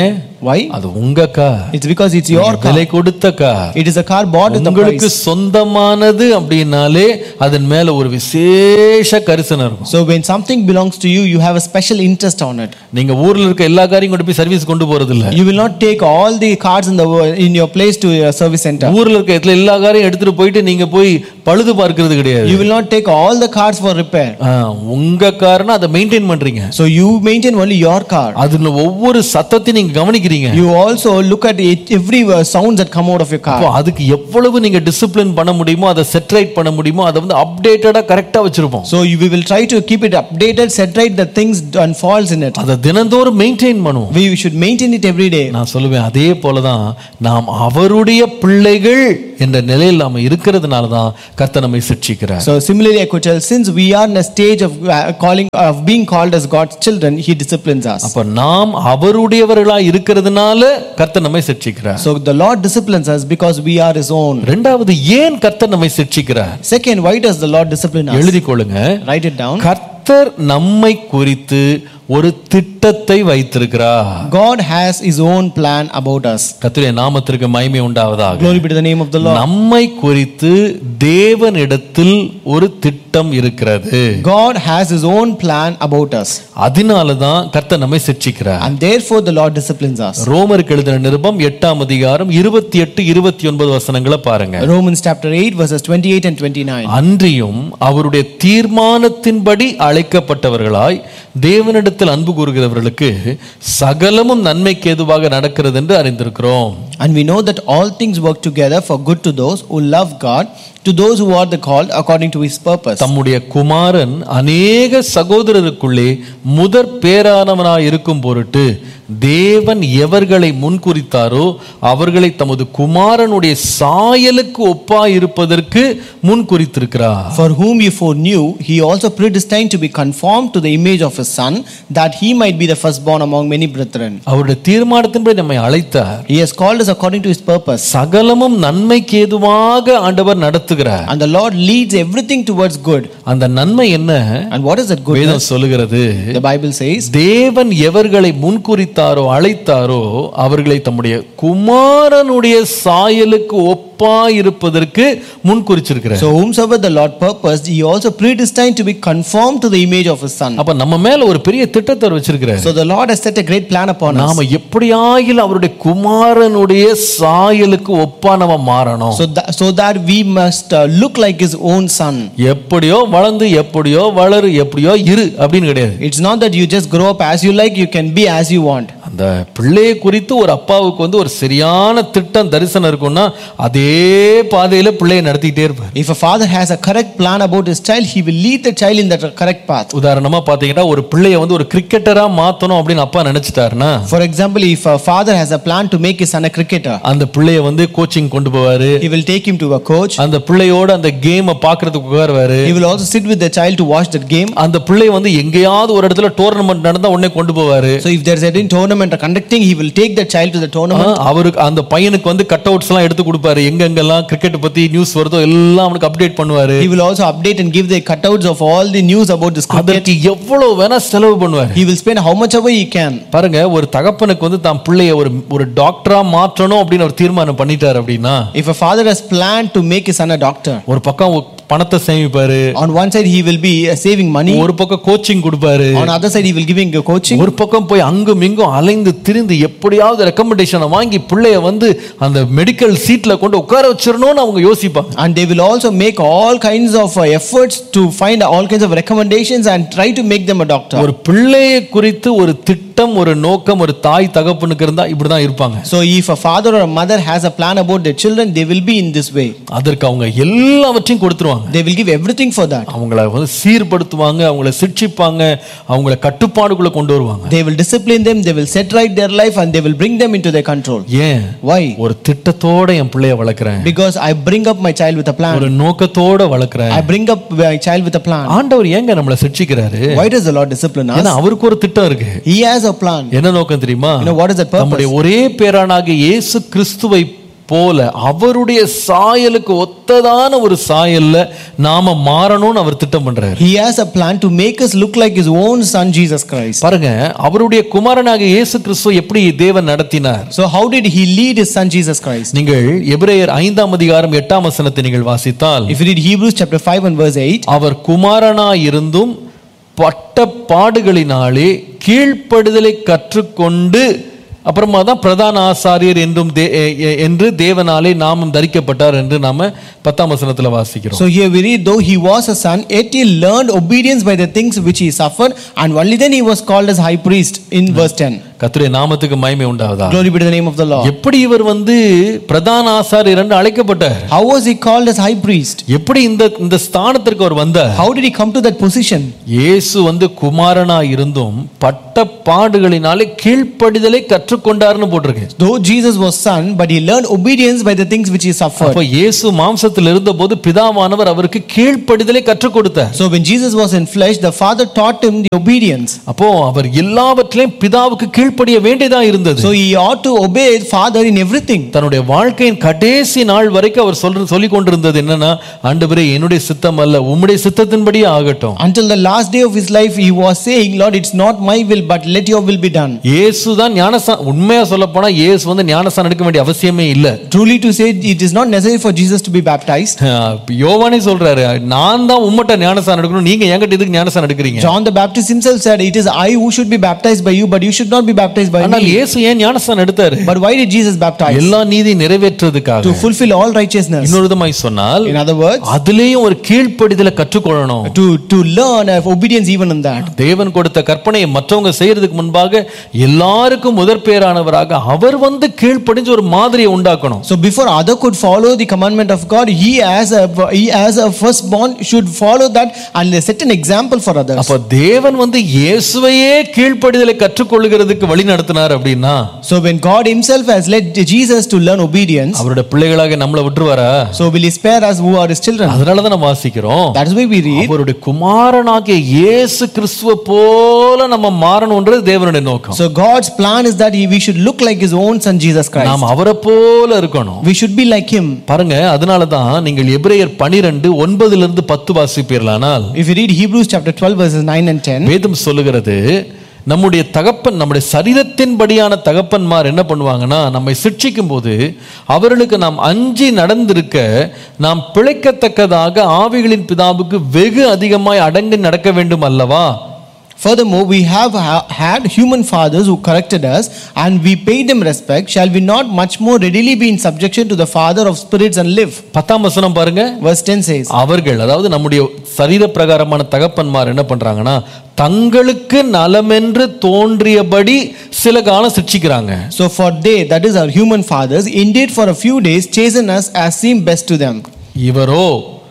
ஏன் Why? அது உங்க car It's because it's your car. விலை கொடுத்த car It is a car bought with a உங்களுக்கு price. சொந்தமானது அப்படின்னாலே அதன் மேல ஒரு விசேஷ கரிசனம் இருக்கும் So when something belongs to you, you have a special interest on it. நீங்க ஊர்ல இருக்க எல்லா காரையும் கொண்டு போய் சர்வீஸ் கொண்டு போறது இல்ல You will not take all the cars in the wo- in your place to your service center. ஊர்ல இருக்க இடத்துல எல்லா காரையும் எடுத்துட்டு போயிட்டு நீங்க போய் பழுது பார்க்கிறது கிடையாது You will not take all the cars for repair. ஆ, உங்க கார்னா அதை மெயின்டைன் பண்றீங்க So you maintain only your car. அதுல ஒவ்வொரு சத்தத்தையும் நீங்க கவனிக்கிறீங்க You also look at it, every uh, sounds that come out of your அப்போ car. அதுக்கு எவ்வளவு நீங்க டிசிப்ளின் பண்ண முடியுமோ அதை செட்ரைட் பண்ண முடியுமோ அதை வந்து அப்டேட்டடா கரெக்டா வச்சிருப்போம் So you, we will try to keep it updated, set right the things and faults in it. அதை தினந்தோறும் மெயின்டைன் பண்ணுவோம் We should maintain it every day. நான் சொல்லுவேன் அதே போலதான் நாம் அவருடைய பிள்ளைகள் என்ற நிலையில் நாம இருக்கிறதுனால தான் கர்த்தர் நம்மை சிக்ஷிக்கிறார் So similarly, I could tell, since we are in a stage of uh, calling, of being called as God's children, He disciplines us. அப்ப நாம் அவருடையவர்களா இருக்கிறதுனால கர்த்தர் நம்மை சிக்ஷிக்கிறார் So the Lord disciplines us because we are His own. ரெண்டாவது ஏன் கர்த்தர் நம்மை சிக்ஷிக்கிறார் Second, why does the Lord discipline us? எழுதி கொள்ளுங்க Write it down. கர்த்தர் நம்மை குறித்து ஒரு திட்டத்தை வைத்திருக்கிறார் God has His own plan about us. கர்த்தருடைய நாமத்திற்கு மகிமை உண்டாவதாக Glory be to the name of the Lord. நம்மை குறித்து தேவனிடத்தில் ஒரு திட்டம் இருக்கிறது God has His own plan about us. அதனால தான் கர்த்தர் நம்மை சிக்ஷிக்கிறார் And therefore, the Lord disciplines us. ரோமருக்கு எழுதின நிருபம் எட்டாம் அதிகாரம் இருபத்தி எட்டு இருபத்தி ஒன்பது வசனங்களை பாருங்க Romans chapter 8, verses 28 and 29. அன்றியும் அவருடைய தீர்மானத்தின்படி அழைக்கப்பட்டவர்களாய் தேவனிடத்தில் அன்பு கூறுகிறவர்களுக்கு சகலமும் நன்மைக்கு ஏதுவாக நடக்கிறது என்று அறிந்திருக்கிறோம் And we know that all things work together for good to those who love God, to those who are the called according to His purpose. தம்முடைய குமாரன் அநேக சகோதரருக்குள்ளே முதற் பேரானவனாய் இருக்கும் பொருட்டு தேவன் எவர்களை முன்குறித்தாரோ அவர்களை தமது குமாரனுடைய சாயலுக்கு ஒப்பாய் இருப்பதற்கு முன்குறித்திருக்கிறார் For whom you foreknew, He also predestined to be conformed to the image of His Son, that He might be the firstborn among many brethren. அவருடைய தீர்மானத்தின்படி நம்மை அழைத்தார் He has called us according to His purpose. சகலமும் நன்மைக்கு ஏதுவாக ஆண்டவர் நடத்துகிறார் And the Lord leads everything towards good. அந்த நன்மை என்ன And what is that goodness? வேதம் சொல்லுகிறது The Bible says, தேவன் எவர்களை முன்குறித்தாரோ அழைத்தாரோ அவர்களை தம்முடைய குமாரனுடைய சாயலுக்கு ஒப்பாயிருப்பதற்கு முன்குறிச்சிருக்கிறார் So whomsoever the Lord purposed, He also predestined to be conformed to the image of His Son. அப்ப நம்ம மேல ஒரு பெரிய திட்டத்தை அவர் வச்சிருக்கிறார் So the Lord has set a great plan upon us. நாம எப்படியாகிலும் அவருடைய குமாரனுடைய சாயலுக்கு ஒப்பா நம்ம மாறணும் So that, so that we must uh, look like His own Son. எப்படியோ வளர்ந்து எப்படியோ வளரு எப்படியோ இரு அப்படின்னு கிடையாது It's not that you just grow up as you like, you can be as you want. அந்த பிள்ளையை குறித்து ஒரு அப்பாவுக்கு வந்து ஒரு சரியான திட்டம் தரிசனம் இருக்கும்னா அதே பாதையில பிள்ளையை நடத்திக்கிட்டே இருப்பார் If a father has a correct plan about his child, he will lead the child in that correct path. உதாரணமா பாத்தீங்கன்னா ஒரு பிள்ளைய வந்து ஒரு கிரிக்கெட்டரா மாத்தணும் அப்படின்னு அப்பா நினைச்சிட்டாருன்னா For example, if a father has a plan to make his son a cricketer, அந்த பிள்ளைய வந்து கோச்சிங் கொண்டு போவாரு he will take him to a coach. அந்த பிள்ளையோட அந்த கேமை பாக்குறதுக்கு உட்காருவாரு He will also sit with the child to watch that game. அந்த பிள்ளைய வந்து எங்கேயாவது ஒரு இடத்துல டோர்னமெண்ட் நடந்தா உடனே கொண்டு போவாரு So if there's any tournament or conducting, he will take the child to the tournament. ஆ, அவருக்கு அந்த பையனுக்கு வந்து கட் அவுட்ஸ் எல்லாம் எடுத்து கொடுப்பாரு எங்கெங்கெல்லாம் கிரிக்கெட் பத்தி நியூஸ் வருதோ எல்லாம் அவனுக்கு அப்டேட் பண்ணுவாரு He will also update and give the cutouts of all the news about this cricket. அதற்கு எவ்வளவு வேணா செலவு பண்ணுவாரு He will spend how much ever he can. பாருங்க ஒரு தகப்பனுக்கு வந்து தான் பிள்ளைய ஒரு ஒரு டாக்டரா மாற்றணும் அப்படின்னு ஒரு தீர்மானம் பண்ணிட்டாரு அப்படின்னா If a father has planned to make his son a doctor, ஒரு பக்கம் ஒ- பணத்தை சேமிப்பாரு on one side he will be uh, saving money, ஒரு பக்கம் கோச்சிங் கொடுப்பாரு on the other side he will giving a coaching. ஒரு பக்கம் போய் அங்கும் இங்கும் அலைந்து திரிந்து எப்படியாவது ரெக்கமெண்டேஷனை வாங்கி பிள்ளைய வந்து அந்த மெடிக்கல் சீட்ல கொண்டு உட்கார வச்சிடணும்னு அவங்க யோசிப்பாங்க And they will also make all kinds of uh, efforts to find all kinds of recommendations and try to make them a doctor. ஒரு பிள்ளையை குறித்து ஒரு திட்டம் ஒரு நோக்கம் ஒரு தாய் தகப்பனுக்கு இருந்தா இப்படிதான் இருப்பாங்க So if a father or a mother has a plan about their children, they will be in this way. அதற்கு அவங்க எல்லாவற்றையும் கொடுத்துருவாங்க They will give everything for that. அவங்கள வந்து சீர்படுத்துவாங்க அவங்கள சிக்ஷிப்பாங்க அவங்கள கட்டுப்பாடுக்குள்ள கொண்டு வருவாங்க They will discipline them, they will set right their life, and they will bring them into their control. ஏன் Why? ஒரு திட்டத்தோட என் பிள்ளைய வளர்க்குறேன் Because I bring up my child with a plan. ஒரு நோக்கத்தோட வளர்க்குறேன் I bring up my child with a plan. ஆண்டவர் ஏங்க நம்மளை சிக்ஷிக்கிறாரு Why does the Lord discipline us? ஏன்னா அவருக்கு ஒரு திட்டம் இருக்கு He has a plan. என்ன நோக்கம் தெரியுமா You know what is that purpose? நம்முடைய ஒரே பேரானாகிய இயேசு கிறிஸ்துவை போல அவருடைய சாயலுக்கு ஒத்ததான ஒரு சாயல்ல நாம மாறணும்னு அவர் திட்டம் பண்றாரு He has a plan to make us look like His own Son Jesus Christ. பாருங்க அவருடைய குமாரனாக இயேசு கிறிஸ்து எப்படி தேவன் நடத்தினார் So, how did He lead His Son Jesus Christ? நீங்கள் எபிரேயர் ஐந்தாம் அதிகாரம் எட்டாம் வசனத்தை நீங்கள் வாசித்தால் If you read Hebrews chapter 5 and verse 8, அவர் குமாரனாய் இருந்தும் பட்ட பாடுகளினாலே கீழ்ப்படுதலை கற்றுக்கொண்டு அப்புறமா தான் பிரதான ஆசாரியர் என்றும் தே- எ- எ- என்று தேவனாலே நாமம் தரிக்கப்பட்டார் என்று நாம பத்தாம் வசனத்துல வாசிக்கிறோம் So here we read, though he was a son, yet he learned obedience by the things which he suffered, and only then he was called as high priest in verse 10. கர்த்தருடைய நாமத்துக்கு மகிமை உண்டாவதா Glory be to the name of the Lord. எப்படி இவர் வந்து பிரதான ஆசாரியர் என்று அழைக்கப்பட்டார் How was he called as high priest? எப்படி இந்த இந்த ஸ்தானத்திற்கு அவர் வந்தார் How did he come to that position? இயேசு வந்து குமாரனா இருந்தும் பட்ட பாடுகளினாலே கீழ்ப்படிதலை கற்றுக்கொண்டார்னு போட்டிருக்கு Though Jesus was son, but he learned obedience by the things which he suffered. அப்ப இயேசு மாம்சத்தில் இருந்தபோது பிதாவானவர் அவருக்கு கீழ்ப்படிதலை கற்றுக் கொடுத்தார் So when Jesus was in flesh, the Father taught him the obedience. அப்போ அவர் எல்லாவற்றிலையும் பிதாவுக்கு கீழ்ப்படிய வேண்டியதா இருந்தது So he ought to obey his Father in everything. தன்னுடைய வாழ்க்கையின் கடைசி நாள் வரைக்கும் அவர் சொல்ற சொல்லிக் கொண்டிருந்தது என்னன்னா ஆண்டவரே என்னுடைய சித்தம் அல்ல உம்முடைய சித்தத்தின்படியே ஆகட்டும் Until the last day of his life, he was saying, Lord, it's not my will, but let your will be done. இயேசு தான் ஞானஸ்தானம் உண்மையா சொல்ல போனா இயேசு வந்து ஞானஸ்தானம் எடுக்க வேண்டிய அவசியமே இல்ல Truly to say, it is not necessary for Jesus to be baptized. அஹ் யோவானே சொல்றாரு நான் தான் உம்மட்ட ஞானஸ்தானம் எடுக்கணும் நீங்க என்கிட்ட இதுக்கு ஞானஸ்தானம் எடுக்கிறீங்க John the Baptist himself said, It is I who should be baptized by you, but you should not be baptized by ஆனால் me. இயேசு ஏன் ஞானஸ்தானம் எடுத்தாரு But why did Jesus baptize? எல்லா நீதி நிறைவேற்றுறதுக்காக To fulfill all righteousness. இன்னொரு விதமாய் சொன்னால் In other words, அதுலயும் ஒரு கீழ்ப்படிதலை கற்றுக்கொள்ளணும் to, to learn of obedience even in that. தேவன் கொடுத்த கற்பனையை மற்றவங்க செய்யறதுக்கு முன்பாக எல்லாருக்கும் முதற் பேரானவராக அவர் வந்து கீழ்ப்படிஞ்சு ஒரு மாதிரியை உண்டாக்கணும் So before other could follow the commandment of God, he as a he as a firstborn should follow that and set an example for others. அப்ப தேவன் வந்து இயேசுவையே கீழ்ப்படிதலை கற்றுக்கொள்ளுகிறதுக்கு வழி நடத்தினார் அப்படின்னா So when God himself has led Jesus to learn obedience, அவருடைய பிள்ளைகளாக நம்மளை விட்டுருவாரா so will he spare us who are his children? அதனாலதான் நம்ம வாசிக்கிறோம் That is why we read. அவருடைய குமாரனாகிய இயேசு கிறிஸ்துவ போல நம்ம மாறணும்ன்றது தேவனுடைய நோக்கம் So God's plan is that he, we should look like his own son Jesus Christ. நாம் அவரை போல இருக்கணும் We should be like him. பாருங்க அதனால தான் நீங்கள் எபிரேயர் பனிரெண்டு ஒன்பதுல இருந்து பத்து வாசிப்பீர்களானால் If you read Hebrews chapter 12 verses 9 and 10, வேதம் சொல்லுகிறது நம்முடைய தகப்பன் நம்முடைய சரீரத்தின்படியான தகப்பன்மார் என்ன பண்ணுவாங்கன்னா நம்மை சிட்சிக்கும் போது அவர்களுக்கு நாம் அஞ்சி நடந்திருக்க நாம் பிழைக்கத்தக்கதாக ஆவிகளின் பிதாவுக்கு வெகு அதிகமாய் அடங்கி நடக்க வேண்டும் அல்லவா Furthermore, we have ha- had human fathers who corrected us, and we paid them respect. Shall we not much more readily be in subjection to the Father of spirits and live? பத்தாம் வசனம் பாருங்க Verse 10 says, அவர்கள் அதாவது நம்முடைய சரீர பிரகாரமான தகப்பன்மார் என்ன பண்றாங்கன்னா தங்களுக்கு நலமென்று தோன்றியபடி சில காலம் சிட்சிக்கிறாங்க So for they, that is our human fathers, indeed for a few days chasten us as seemed best to them. இவரோ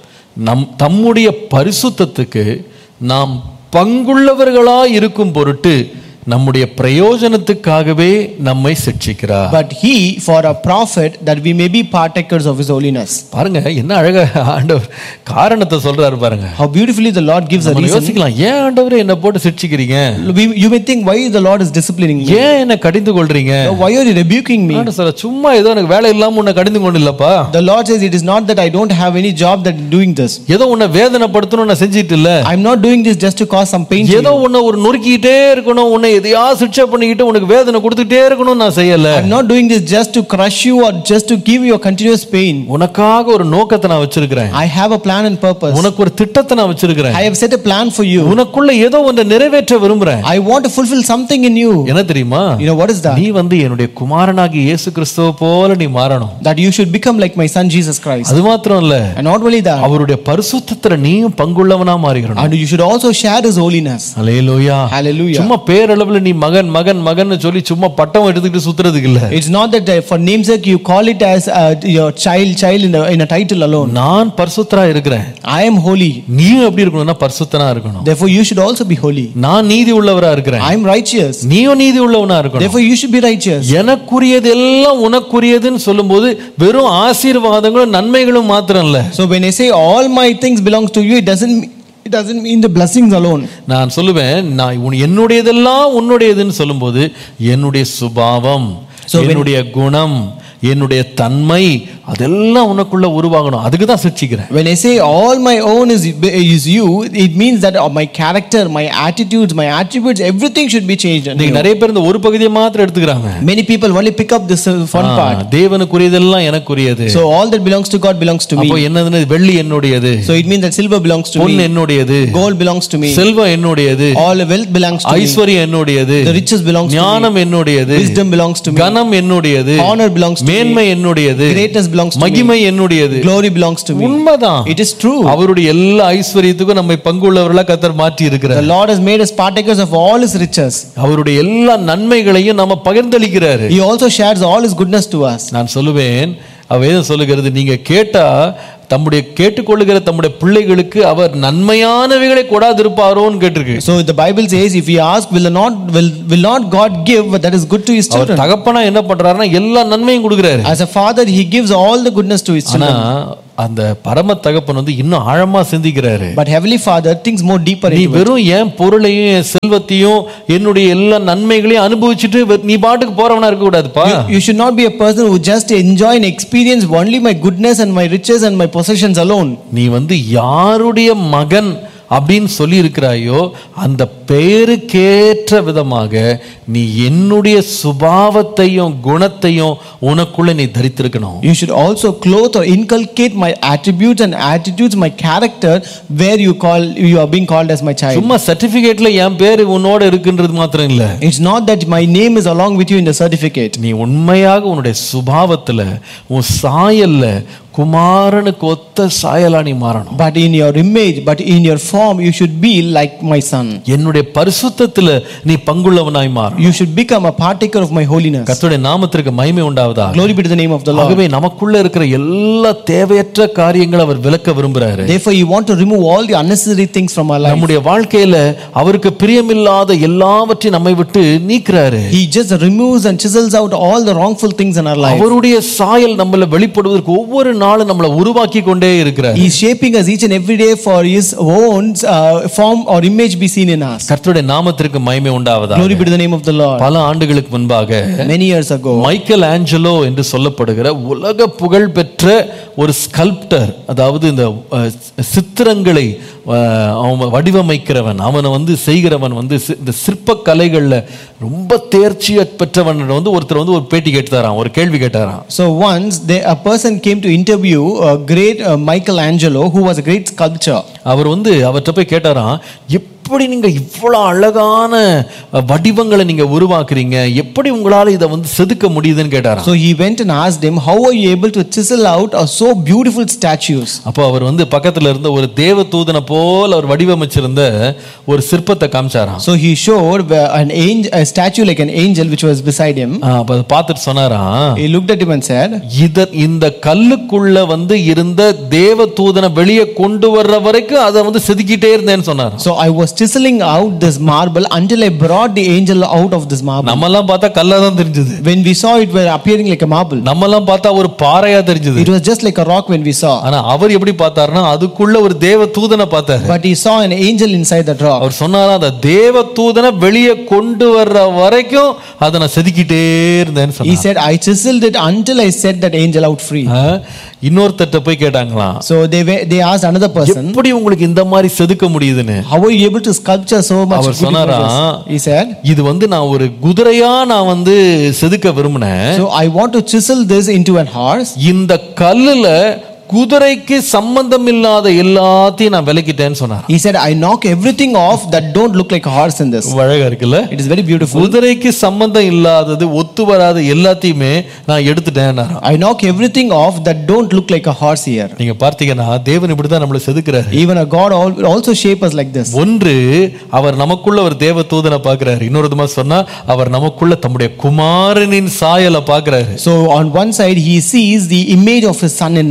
நம் தம்முடைய பரிசுத்தத்துக்கு நாம் பங்குள்ளவர்களாய் இருக்கும் பொருட்டு நம்முடைய பிரயோஜனத்துக்காகவே நம்மை சிட்சிக்கிறார் But he for a profit that we may be partakers of his holiness. பாருங்க என்ன அழகா ஆண்டவர் காரணத்தை சொல்றாரு பாருங்க How beautifully the Lord gives a நம்ம reason. யோசிக்கலாம் ஏன் ஆண்டவரே என்ன போட்டு சிட்சிக்கிறீங்க We- You may think, why the Lord is disciplining me? ஏன் என்ன கடிந்து கொள்றீங்க Why are you rebuking me? ஆண்டவர் சொல்றார், சும்மா ஏதோ எனக்கு வேலை இல்லாம உன்னை கடிந்து கொண்டு இல்லப்பா The Lord says, It is not that I don't have any job that doing this. ஏதோ உன்னை வேதனைப்படுத்தணும் நான் செஞ்சிட்டு இல்ல I'm not doing this just to cause some pain to ஏதோ you. உன்னை ஒரு நொறுக்கிட்டே இருக்கணும் உன்னை எதையா சிக்ஷை பண்ணிக்கிட்டு உனக்கு வேதனை கொடுத்துட்டே இருக்கணும் நான் செய்யல I'm not doing this just to crush you or just to give you a continuous pain. உனக்காக ஒரு நோக்கத்தை நான் வச்சிருக்கிறேன் I have a plan and purpose. உனக்கு ஒரு திட்டத்தை நான் வச்சிருக்கிறேன் I have set a plan for you. உனக்குள்ள ஏதோ ஒன்றை நிறைவேற்ற விரும்புறேன் I want to fulfill something in you. என்ன தெரியுமா You know what is that? நீ வந்து என்னுடைய குமாரனாகி இயேசு கிறிஸ்துவ போல நீ மாறணும் That you should become like my son Jesus Christ. அது மாத்திரம் இல்ல And not only that, அவருடைய பரிசுத்தத்துல நீயும் பங்குள்ளவனா மாறிக்கணும் and you should also share his holiness. Alleluia Hallelujah. சும்மா பேரளவுல நீ மகன் மகன் மகன் சொல்லி சும்மா பட்டம் எடுத்துக்கிட்டு சுத்துறதுக்கு இல்ல It's not that uh, for namesake you call it as uh, your child, child in a, in a title alone. நான் பரிசுத்தரா இருக்கிறேன் I am holy. நீயும் எப்படி இருக்கணும்னா பரிசுத்தனா இருக்கணும் Therefore, you should also be holy. நான் நீதி உள்ளவரா இருக்கிறேன் I am righteous. நீயும் நீதி உள்ளவனா இருக்கணும் Therefore, you should be righteous. எனக்குரியது எல்லாம் உனக்குரியதுன்னு சொல்லும்போது வெறும் ஆசீர்வாதங்களும் நன்மைகளும் மாத்திரம் இல்ல So when I say all my things belongs to you, it doesn't it doesn't mean the blessings alone. நான் சொல்லுவேன் நான் உன் என்னுடையதெல்லாம் உன்னுடையதுன்னு சொல்லும்போது என்னுடைய சுபாவம் So when- என்னுடைய குணம் என்னுடைய தன்மை அதெல்லாம் உனக்குள்ள உருவாகணும் அதுக்கு தான் சிருஷ்டிக்கிறேன் When I say all my own is, is you, it means that my character, my attitudes, my attributes, everything should be changed. in நீங்க you. நிறைய பேர் இந்த ஒரு பகுதியை மாத்திரம் எடுத்துக்கிறாங்க Many people only pick up this uh, fun ah, part. தேவனுக்குரியதெல்லாம் எனக்குரியது So all that belongs to God belongs to அப்போ me. என்னதுன்னு வெள்ளி என்னுடையது So it means that silver belongs to பொன் me, என்னுடையது gold belongs to me, செல்வம் என்னுடையது all wealth belongs to me, ஐஸ்வர்யம் என்னுடையது the riches belongs to me, ஞானம் என்னுடையது wisdom belongs to me, கனம் என்னுடையது honor belongs to me, மேன்மை என்னுடையது greatness belongs to me, மகிமை என்னுடையது glory belongs to me. உண்மைதான் It is true. அவருடைய எல்லா ஐஸ்வர்யத்துக்கும் நம்மை பங்குள்ளவர்களா கத்தர் மாற்றி The இருக்கிறார் Lord has made us partakers of all his riches. அவருடைய எல்லா நன்மைகளையும் நம்ம பகிர்ந்தளிக்கிறாரு He also shares all his goodness to us. நான் சொல்லுவேன் அவ வேதம் சொல்லுகிறது நீங்க கேட்டா தம்முடைய கேட்டுக்கொள்ளுகிற தம்முடைய பிள்ளைகளுக்கு அவர் நன்மையானவைகளை கொடாதிருப்பாரோன்னு கேட்டிருக்கு So the Bible says, if we ask, will not will, will not God give what that is good to his our children? தகப்பனா என்ன பண்றாருன்னா எல்லா நன்மையும் கொடுக்குறாரு As a father, he gives all the goodness to his ஆனா children. அந்த பரம தகப்பன் வந்து இன்னும் ஆழமா சிந்திக்கிறாரு But heavenly Father thinks more deeper நீ into it. வெறும் என் பொருளையும் என் செல்வத்தையும் என்னுடைய எல்லா நன்மைகளையும் அனுபவிச்சுட்டு வெ- நீ பாட்டுக்கு போறவனா இருக்க கூடாதுப்பா You, you should not be a person who just enjoy and experience only my goodness and my riches and my possessions alone. நீ வந்து யாருடைய மகன் அப்படின்னு சொல்லி இருக்கிறாயோ அந்த பெயருக்கேற்ற விதமாக நீ என்னுடைய சுபாவத்தையும் குணத்தையும் உனக்குள்ள நீ தரித்திருக்கணும் You should also clothe or inculcate my attributes and attitudes, my character, where you call you are being called as my child. சும்மா சர்டிபிகேட்ல என் பேரு உன்னோட இருக்குன்றது மாத்திரம் இல்ல It's not that my name is along with you in the certificate. நீ உண்மையாக உன்னுடைய சுபாவத்துல உன் சாயல்ல குமாரனுக்கு ஒத்த சாயலா நீ மாறணும் But in your image, but in your form, you should be like my son. என்னுடைய பரிசுத்தத்துல நீ பங்குள்ளவனாய் மாறணும் You should become a partaker of my holiness. கர்த்தருடைய நாமத்திற்கு மகிமை உண்டாவதா Glory be to the name of the Lord. ஆகவே நமக்குள்ள இருக்கிற எல்லா தேவையற்ற காரியங்களை அவர் விலக்க விரும்புறாரு Therefore, you want to remove all the unnecessary things from our life. நம்முடைய வாழ்க்கையில அவருக்கு பிரியமில்லாத எல்லாவற்றையும் நம்மை விட்டு நீக்கிறாரு He just removes and chisels out all the wrongful things in our life. அவருடைய சாயல் நம்மள வெளிப்படுவதற்கு ஒவ்வொரு நாளும் நம்மளை உருவாக்கி கொண்டே இருக்கிறார் He is shaping us each and every day for His own uh, form or image be seen in us. கர்த்தருடைய நாமத்திற்கு மகிமை உண்டாவதா Glory be to the name of the Lord. பல ஆண்டுகளுக்கு முன்பாக Many years ago, Michelangelo என்று சொல்லப்படுகிற உலக புகழ் பெற்ற ஒரு ஸ்கல்ப்டர் அதாவது இந்த அஹ், சித்திரங்களை அஹ், அவன் வடிவமைக்கிறவன் அவனை வந்து செய்கிறவன் வந்து சி- இந்த சிற்ப கலைகள்ல ரொம்ப தேர்ச்சி பெற்றவன் வந்து ஒருத்தர் வந்து ஒரு பேட்டி கேட்டாராம் ஒரு கேள்வி கேட்டாராம் so once they, a person came to interview a great uh, Michelangelo, who was a great sculptor. அவர் வந்து அவர்கிட்ட போய் கேட்டாராம் எப்படி நீங்க இவ்வளவு அழகான அஹ், வடிவங்களை நீங்க உருவாக்குறீங்க எப்படி உங்களால இதை வந்து செதுக்க முடியுதுன்னு கேட்டாராம் So he went and asked him, How are you able to chisel out a so beautiful statues? அப்போ அவர் வந்து பக்கத்துல இருந்த ஒரு தேவ தூதனை போல் அவர் வடிவமைச்சிருந்த ஒரு சிற்பத்தை காமிச்சாராம் So he showed where an angel, a statue like an angel which was beside him. ஆ, அப்ப அதை பார்த்துட்டு சொன்னாராம் He looked at him and said, இத இந்த கல்லுக்குள்ள வந்து இருந்த தேவ தூதனை வெளியே கொண்டு வர்ற வரைக்கும் அதை வந்து செதுக்கிட்டே இருந்தேன்னு சொன்னாராம் So I was chiseling out this marble until I brought the angel out of this marble. நம்மெல்லாம் பார்த்தா கல்லா தான் தெரிஞ்சது When we saw it, were appearing like a marble. நம்மெல்லாம் பார்த்தா ஒரு பாறையா தெரிஞ்சது It was just like a rock when we saw. ஆனா அவர் எப்படி பார்த்தாருன்னா அதுக்குள்ள ஒரு தேவ தூதனை பார்த்தாரு But he saw an angel inside that rock. அவர் சொன்னாரா அந்த தேவ தூதனை வெளியே கொண்டு வர்ற வரைக்கும் அதை நான் செதுக்கிட்டே இருந்தேன்னு He சொன்னார் said, I chiseled it until I set that angel out free. இன்னொருத்தட்ட போய் கேட்டாங்களாம் So they were, they asked another person, எப்படி உங்களுக்கு இந்த மாதிரி செதுக்க முடியுதுன்னு How are you able to sculpture so much? Our good சொன்னாராம், images?" He said, இது வந்து நான் ஒரு குதிரையா நான் வந்து செதுக்க விரும்பினேன் So I want to chisel this into an horse. இந்த கல்லுல குதிரைக்கு சம்பந்தம் இல்லாத எல்லாத்தையும் நான் விலக்கிட்டேன்னு சொன்னார் He said, I knock everything off that don't look like a horse in this. அழகா இருக்குல்ல It is very beautiful. குதிரைக்கு சம்பந்தம் இல்லாதது ஒத்து வராத எல்லாத்தையுமே நான் எடுத்துட்டேன் I knock everything off that don't look like a horse here. நீங்க பார்த்தீங்கன்னா தேவன் இப்படிதான் நம்மளை செதுக்கிறாரு Even a God al- also shape us like this. ஒன்று அவர் நமக்குள்ள ஒரு தேவ தூதனை பார்க்கிறாரு இன்னொரு விதமா சொன்னா அவர் நமக்குள்ள தம்முடைய குமாரனின் சாயலை பார்க்கிறாரு So on one side, he sees the image of his son in us.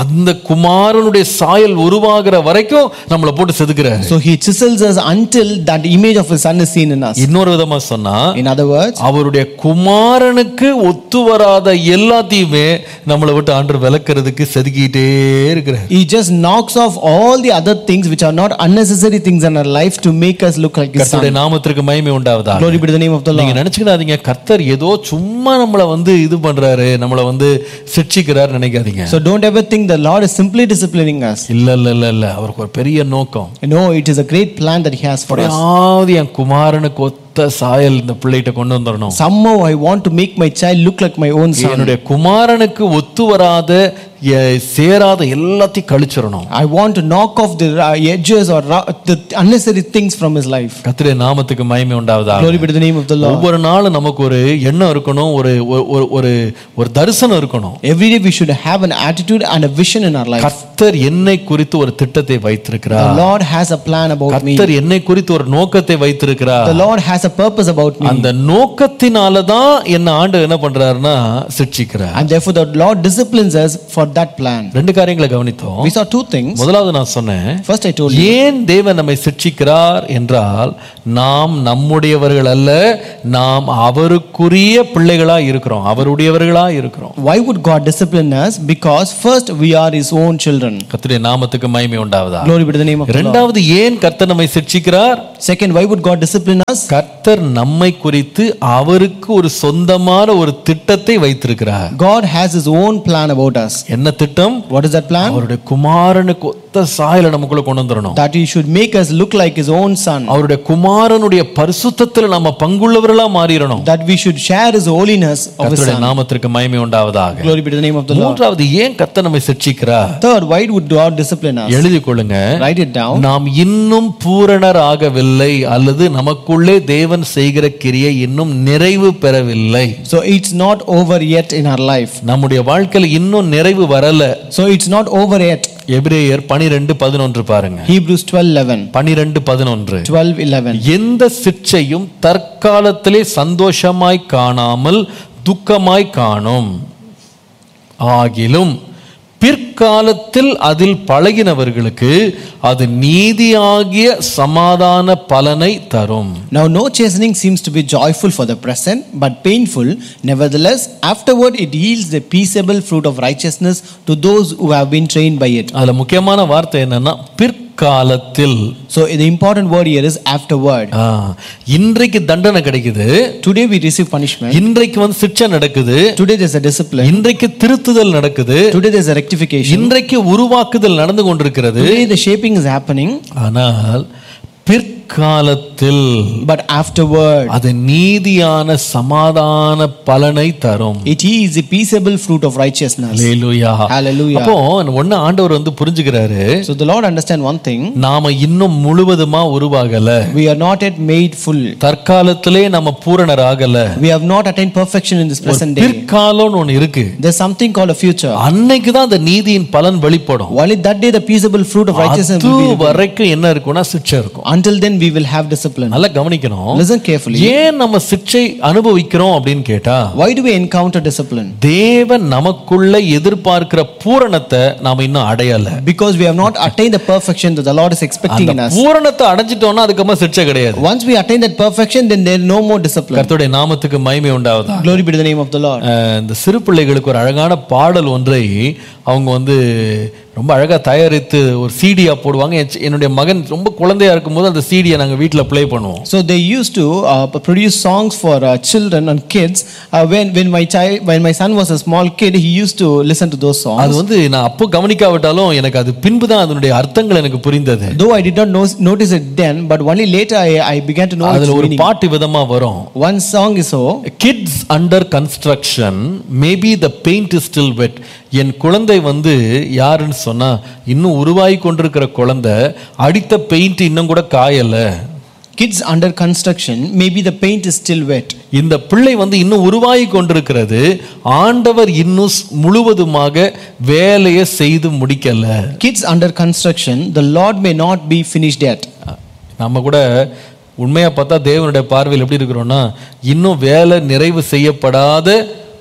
அந்த குமாரனுடைய சாயல் உருவாகிற வரைக்கும் நம்மளை போட்டு செதுக்கிறாரு So he chisels us until that image of his son is seen in us. இன்னொரு விதமா சொன்னா In other words, அவருடைய குமாரனுக்கு ஒத்து வராத எல்லாத்தையுமே நம்மளை விட்டு ஆண்டு விளக்குறதுக்கு செதுக்கிட்டே இருக்கிறார் he just knocks off all the other things which are not unnecessary things in our life to make us look like his கர்த்தருடைய son. நாமத்திற்கு மகிமை உண்டாவதா Glory be to the name of the Lord. நீங்க நினைச்சுக்கிடாதீங்க கர்த்தர் ஏதோ சும்மா நம்மளை வந்து இது பண்றாரு நம்மளை வந்து சிக்ஷிக்கிறார் நினைக்காதீங்க So don't ever think the Lord is simply disciplining us. இல்ல இல்ல இல்ல இல்ல அவருக்கு ஒரு பெரிய நோக்கம் No, it is a great plan that he has for us. எப்படியாவது என் குமாரனுக்கு ஒத்த சாயல் இந்த பிள்ளைகிட்ட கொண்டு வந்துடணும் Somehow I want to make my child look like my own son. என்னுடைய குமாரனுக்கு ஒத்து வராத எ- சேராத எல்லாத்தையும் கழிச்சிடணும் I want to knock off the uh, edges or ru- the unnecessary things from his life. கர்த்தருடைய நாமத்துக்கு மகிமை உண்டாவதா Glory be to the name of the Lord. ஒவ்வொரு நாளும் நமக்கு ஒரு எண்ணம் இருக்கணும் ஒரு ஒரு- ஒரு ஒரு ஒரு தரிசனம் இருக்கணும் Every day we should have an attitude and a vision in our life. கர்த்தர் என்னை குறித்து ஒரு திட்டத்தை The வைத்திருக்கிறார் Lord has a plan about me. கர்த்தர் என்னை குறித்து ஒரு நோக்கத்தை வைத்திருக்கிறார் The Lord has a purpose about me. அந்த நோக்கத்தினால தான் என்ன ஆண்டு என்ன பண்றாருன்னா சிக்ஷிக்கிறார் And therefore the Lord disciplines us for that plan. ரெண்டு காரியங்களை கவனித்தோம் We saw two things. முதலாவது நான் சொன்னேன் First I told you, ஏன் தேவன் நம்மை சிக்ஷிக்கிறார் என்றால் நாம் நம்முடையவர்கள் அல்ல நாம் அவருக்குரிய பிள்ளைகளா இருக்கிறோம் அவருடையவர்களா இருக்கிறோம் why would God discipline us? Because first we are his own children. கர்த்தருடைய நாமத்துக்கு மகிமை உண்டாவதா Glory be to the name of the Lord. இரண்டாவது ஏன் கர்த்தர் நம்மை சிக்ஷிக்கிறார் Second, why would God discipline us? கர்த்தர் நம்மை குறித்து அவருக்கு ஒரு சொந்தமான ஒரு திட்டத்தை வைத்திருக்கிறார் God has his own plan about us. என்ன திட்டம் What is that plan? அவருடைய குமாரனுக்கு ஒத்த சாயலை நமக்குள்ள கொண்டு வந்துடணும் That he should make us look like his own son. அவருடைய குமாரனுடைய பரிசுத்தத்தில் நம்ம பங்குள்ளவர்களா மாறிடணும் That we should share his holiness of his கர்த்தருடைய son. நாமத்திற்கு மகிமை உண்டாவதாக Glory be to the name of the Lord. மூன்றாவது ஏன் கர்த்தர் நம்மை சிக்ஷிக்கிறார் Third, why would God discipline us? எழுதி கொள்ளுங்க Write it down. நாம் இன்னும் பூரணர் ஆகவில்லை அல்லது நமக்குள்ளே தேவன் செய்கிற கிரியை இன்னும் நிறைவு பெறவில்லை So it's not over yet in our life. நம்முடைய வாழ்க்கையில் இன்னும் நிறைவு வரல So it's not over yet. எபிரேயர் பனிரெண்டு பதினொன்று பாருங்க Hebrews 12 11. பனிரெண்டு பதினொன்று 12 11. எந்த சிற்சையும் தற்காலத்திலே சந்தோஷமாய் காணாமல் துக்கமாய் காணும் ஆகிலும் பிற்காலத்தில் அதில் பழகினவர்களுக்கு அது நீதியாகிய சமாதான பலனை தரும் Now, no chastening seems to be joyful for the present, but painful. Nevertheless, afterward it yields the peaceable fruit of righteousness to those who have been trained by it. அதுல முக்கியமான வார்த்தை என்னன்னா பிற்காலத்தில் So, the important word here is afterward. ஆ, இன்றைக்கு தண்டனை கிடைக்குது Today we receive punishment. இன்றைக்கு வந்து சிக்ஷை நடக்குது Today there's a discipline. இன்றைக்கு திருத்துதல் நடக்குது Today there's a rectification. இன்றைக்கு உருவாக்குதல் நடந்து கொண்டிருக்கிறது Today the shaping is happening, ஆனால் பிற்காலத்தில் but afterward அது நீதியான சமாதான பலனை தரும் it yields the peaceable fruit of righteousness. Hallelujah. Hallelujah. அப்போ ஒண்ணு ஆண்டவர் வந்து புரிஞ்சுக்கிறாரு So the Lord understand one thing. நாம இன்னும் முழுவதுமா உருவாகல We are not yet made full. தற்காலத்திலே நம்ம பூரணர் ஆகல We have not attained perfection in this present day. பிற்காலம்னு ஒண்ணு இருக்கு There's something called a future. அன்னைக்கு தான் அந்த நீதியின் பலன் வெளிப்படும் Only that day the peaceable fruit of righteousness அது will be. வரைக்கும் என்ன இருக்கும்னா சிக்ஷை இருக்கும் Until then we will have discipline. நல்லா கவனிக்கணும் Listen carefully. ஏன் நம்ம சிக்ஷை அனுபவிக்கிறோம் அப்படின்னு கேட்டா Why do we encounter discipline? தேவன் நமக்குள்ள எதிர்பார்க்கிற பூரணத்தை நாம இன்னும் அடையல Because we have not attained the perfection that the Lord is expecting in அந்த us. பூரணத்தை அடைஞ்சிட்டோம்னா அதுக்கப்புறம் சிக்ஷை கிடையாது Once we attain that perfection, then there is no more discipline. கர்த்தருடைய நாமத்துக்கு மகிமை உண்டாவதா Glory be to the name of the Lord. அஹ் இந்த சிறு பிள்ளைகளுக்கு ஒரு அழகான பாடல் ஒன்றை அவங்க வந்து ரொம்ப அழகா தயாரித்து ஒரு சீடியா போடுவாங்க என் சி- என்னுடைய மகன் ரொம்ப குழந்தையா இருக்கும்போது அந்த சீடியை நாங்க வீட்ல ப்ளே பண்ணுவோம் So they used to uh, produce songs for uh, children and kids. Uh, when when my child when my son was a small kid, he used to listen to those songs. அது வந்து நான் அப்போ கவனிக்காவிட்டாலும் எனக்கு அது பின்பு தான் அதனுடைய அர்த்தங்கள் எனக்கு புரிந்தது Though I did not know, notice it then, but only later I, I began to know its அதுல ஒரு meaning. பாட்டு விதமா வரும் One song is so. Kids under construction maybe the paint is still wet என் குழந்தை வந்து யாருன்னு சொன்னா இன்னும் உருவாகி கொண்டிருக்கிற குழந்தை அடித்த பெயிண்ட் இன்னும் கூட காயல Kids under construction, maybe the paint is still wet. இந்த பிள்ளை வந்து இன்னும் உருவாகி கொண்டிருக்கிறது ஆண்டவர் இன்னும் ஸ்- முழுவதுமாக வேலையை செய்து முடிக்கல Kids under construction, the Lord may not be finished yet. நம்ம கூட உண்மையா பார்த்தா தேவனுடைய பார்வையில் எப்படி இருக்கிறோம்னா இன்னும் வேலை நிறைவு செய்யப்படாத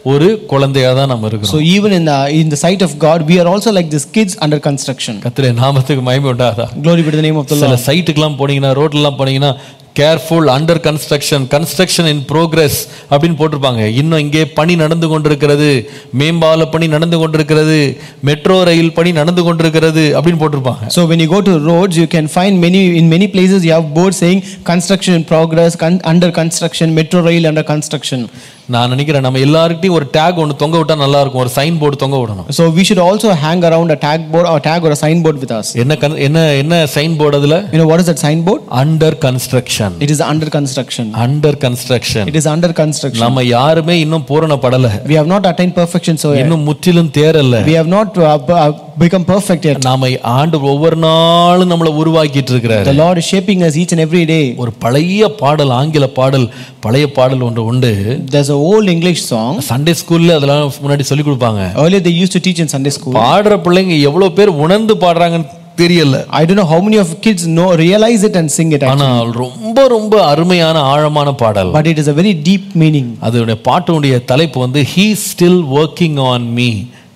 ஒரு குழந்தையா தான் நம்ம இருக்கிறோம் So even in the in the sight of God, we are also like these kids under construction. கத்திர நாமத்துக்கு மயமே உண்டாதா Glory be to the name of the சில Lord. சைட்டுக்கெல்லாம் போனீங்கன்னா ரோட்லலாம் போனீங்கன்னா careful under construction construction in progress அப்படின்னு போட்டிருப்பாங்க இன்னும் இங்கே பணி நடந்து கொண்டிருக்கிறது மேம்பால பணி நடந்து கொண்டிருக்கிறது மெட்ரோ ரயில் பணி நடந்து கொண்டிருக்கிறது அப்படின்னு போட்டிருப்பாங்க So when you go to roads, you can find many in many places you have boards saying construction in progress, con- under construction, metro rail under construction. நான் நினைக்கிறேன் நம்ம எல்லாருக்கிட்டையும் ஒரு டேக் ஒன்று தொங்க விட்டா நல்லா இருக்கும் ஒரு சைன் போர்டு தொங்க விடணும் So we should also hang around a tag board or tag or a signboard with us. என்ன கன்- என்ன என்ன சைன் போர்டு அதுல You know what is that signboard? Under construction It is under construction. Under construction It is under construction. நம்ம யாருமே இன்னும் பூரணப்படல We have not attained perfection, so இன்னும் முற்றிலும் தேரல we have not uh, b- uh, become perfect yet. நாம ஆண்டு ஒவ்வொரு நாளும் நம்மளை உருவாக்கிட்டு இருக்கிறாரு The Lord is shaping us each and every day. ஒரு பழைய பாடல் ஆங்கில பாடல் பழைய பாடல் ஒன்று உண்டு There's an old English song. Sunday ஸ்கூல்ல அதெல்லாம் முன்னாடி சொல்லி கொடுப்பாங்க Earlier they used to teach in Sunday school. பாடுற பிள்ளைங்க எவ்வளவு பேர் உணர்ந்து பாடுறாங்கன்னு தெரியல I don't know how many of kids know realize it and sing it. Actually. ஆனால் ரொம்ப ரொம்ப அருமையான ஆழமான பாடல் But it is a very deep meaning. அதனுடைய பாட்டுடைய தலைப்பு வந்து he still working on me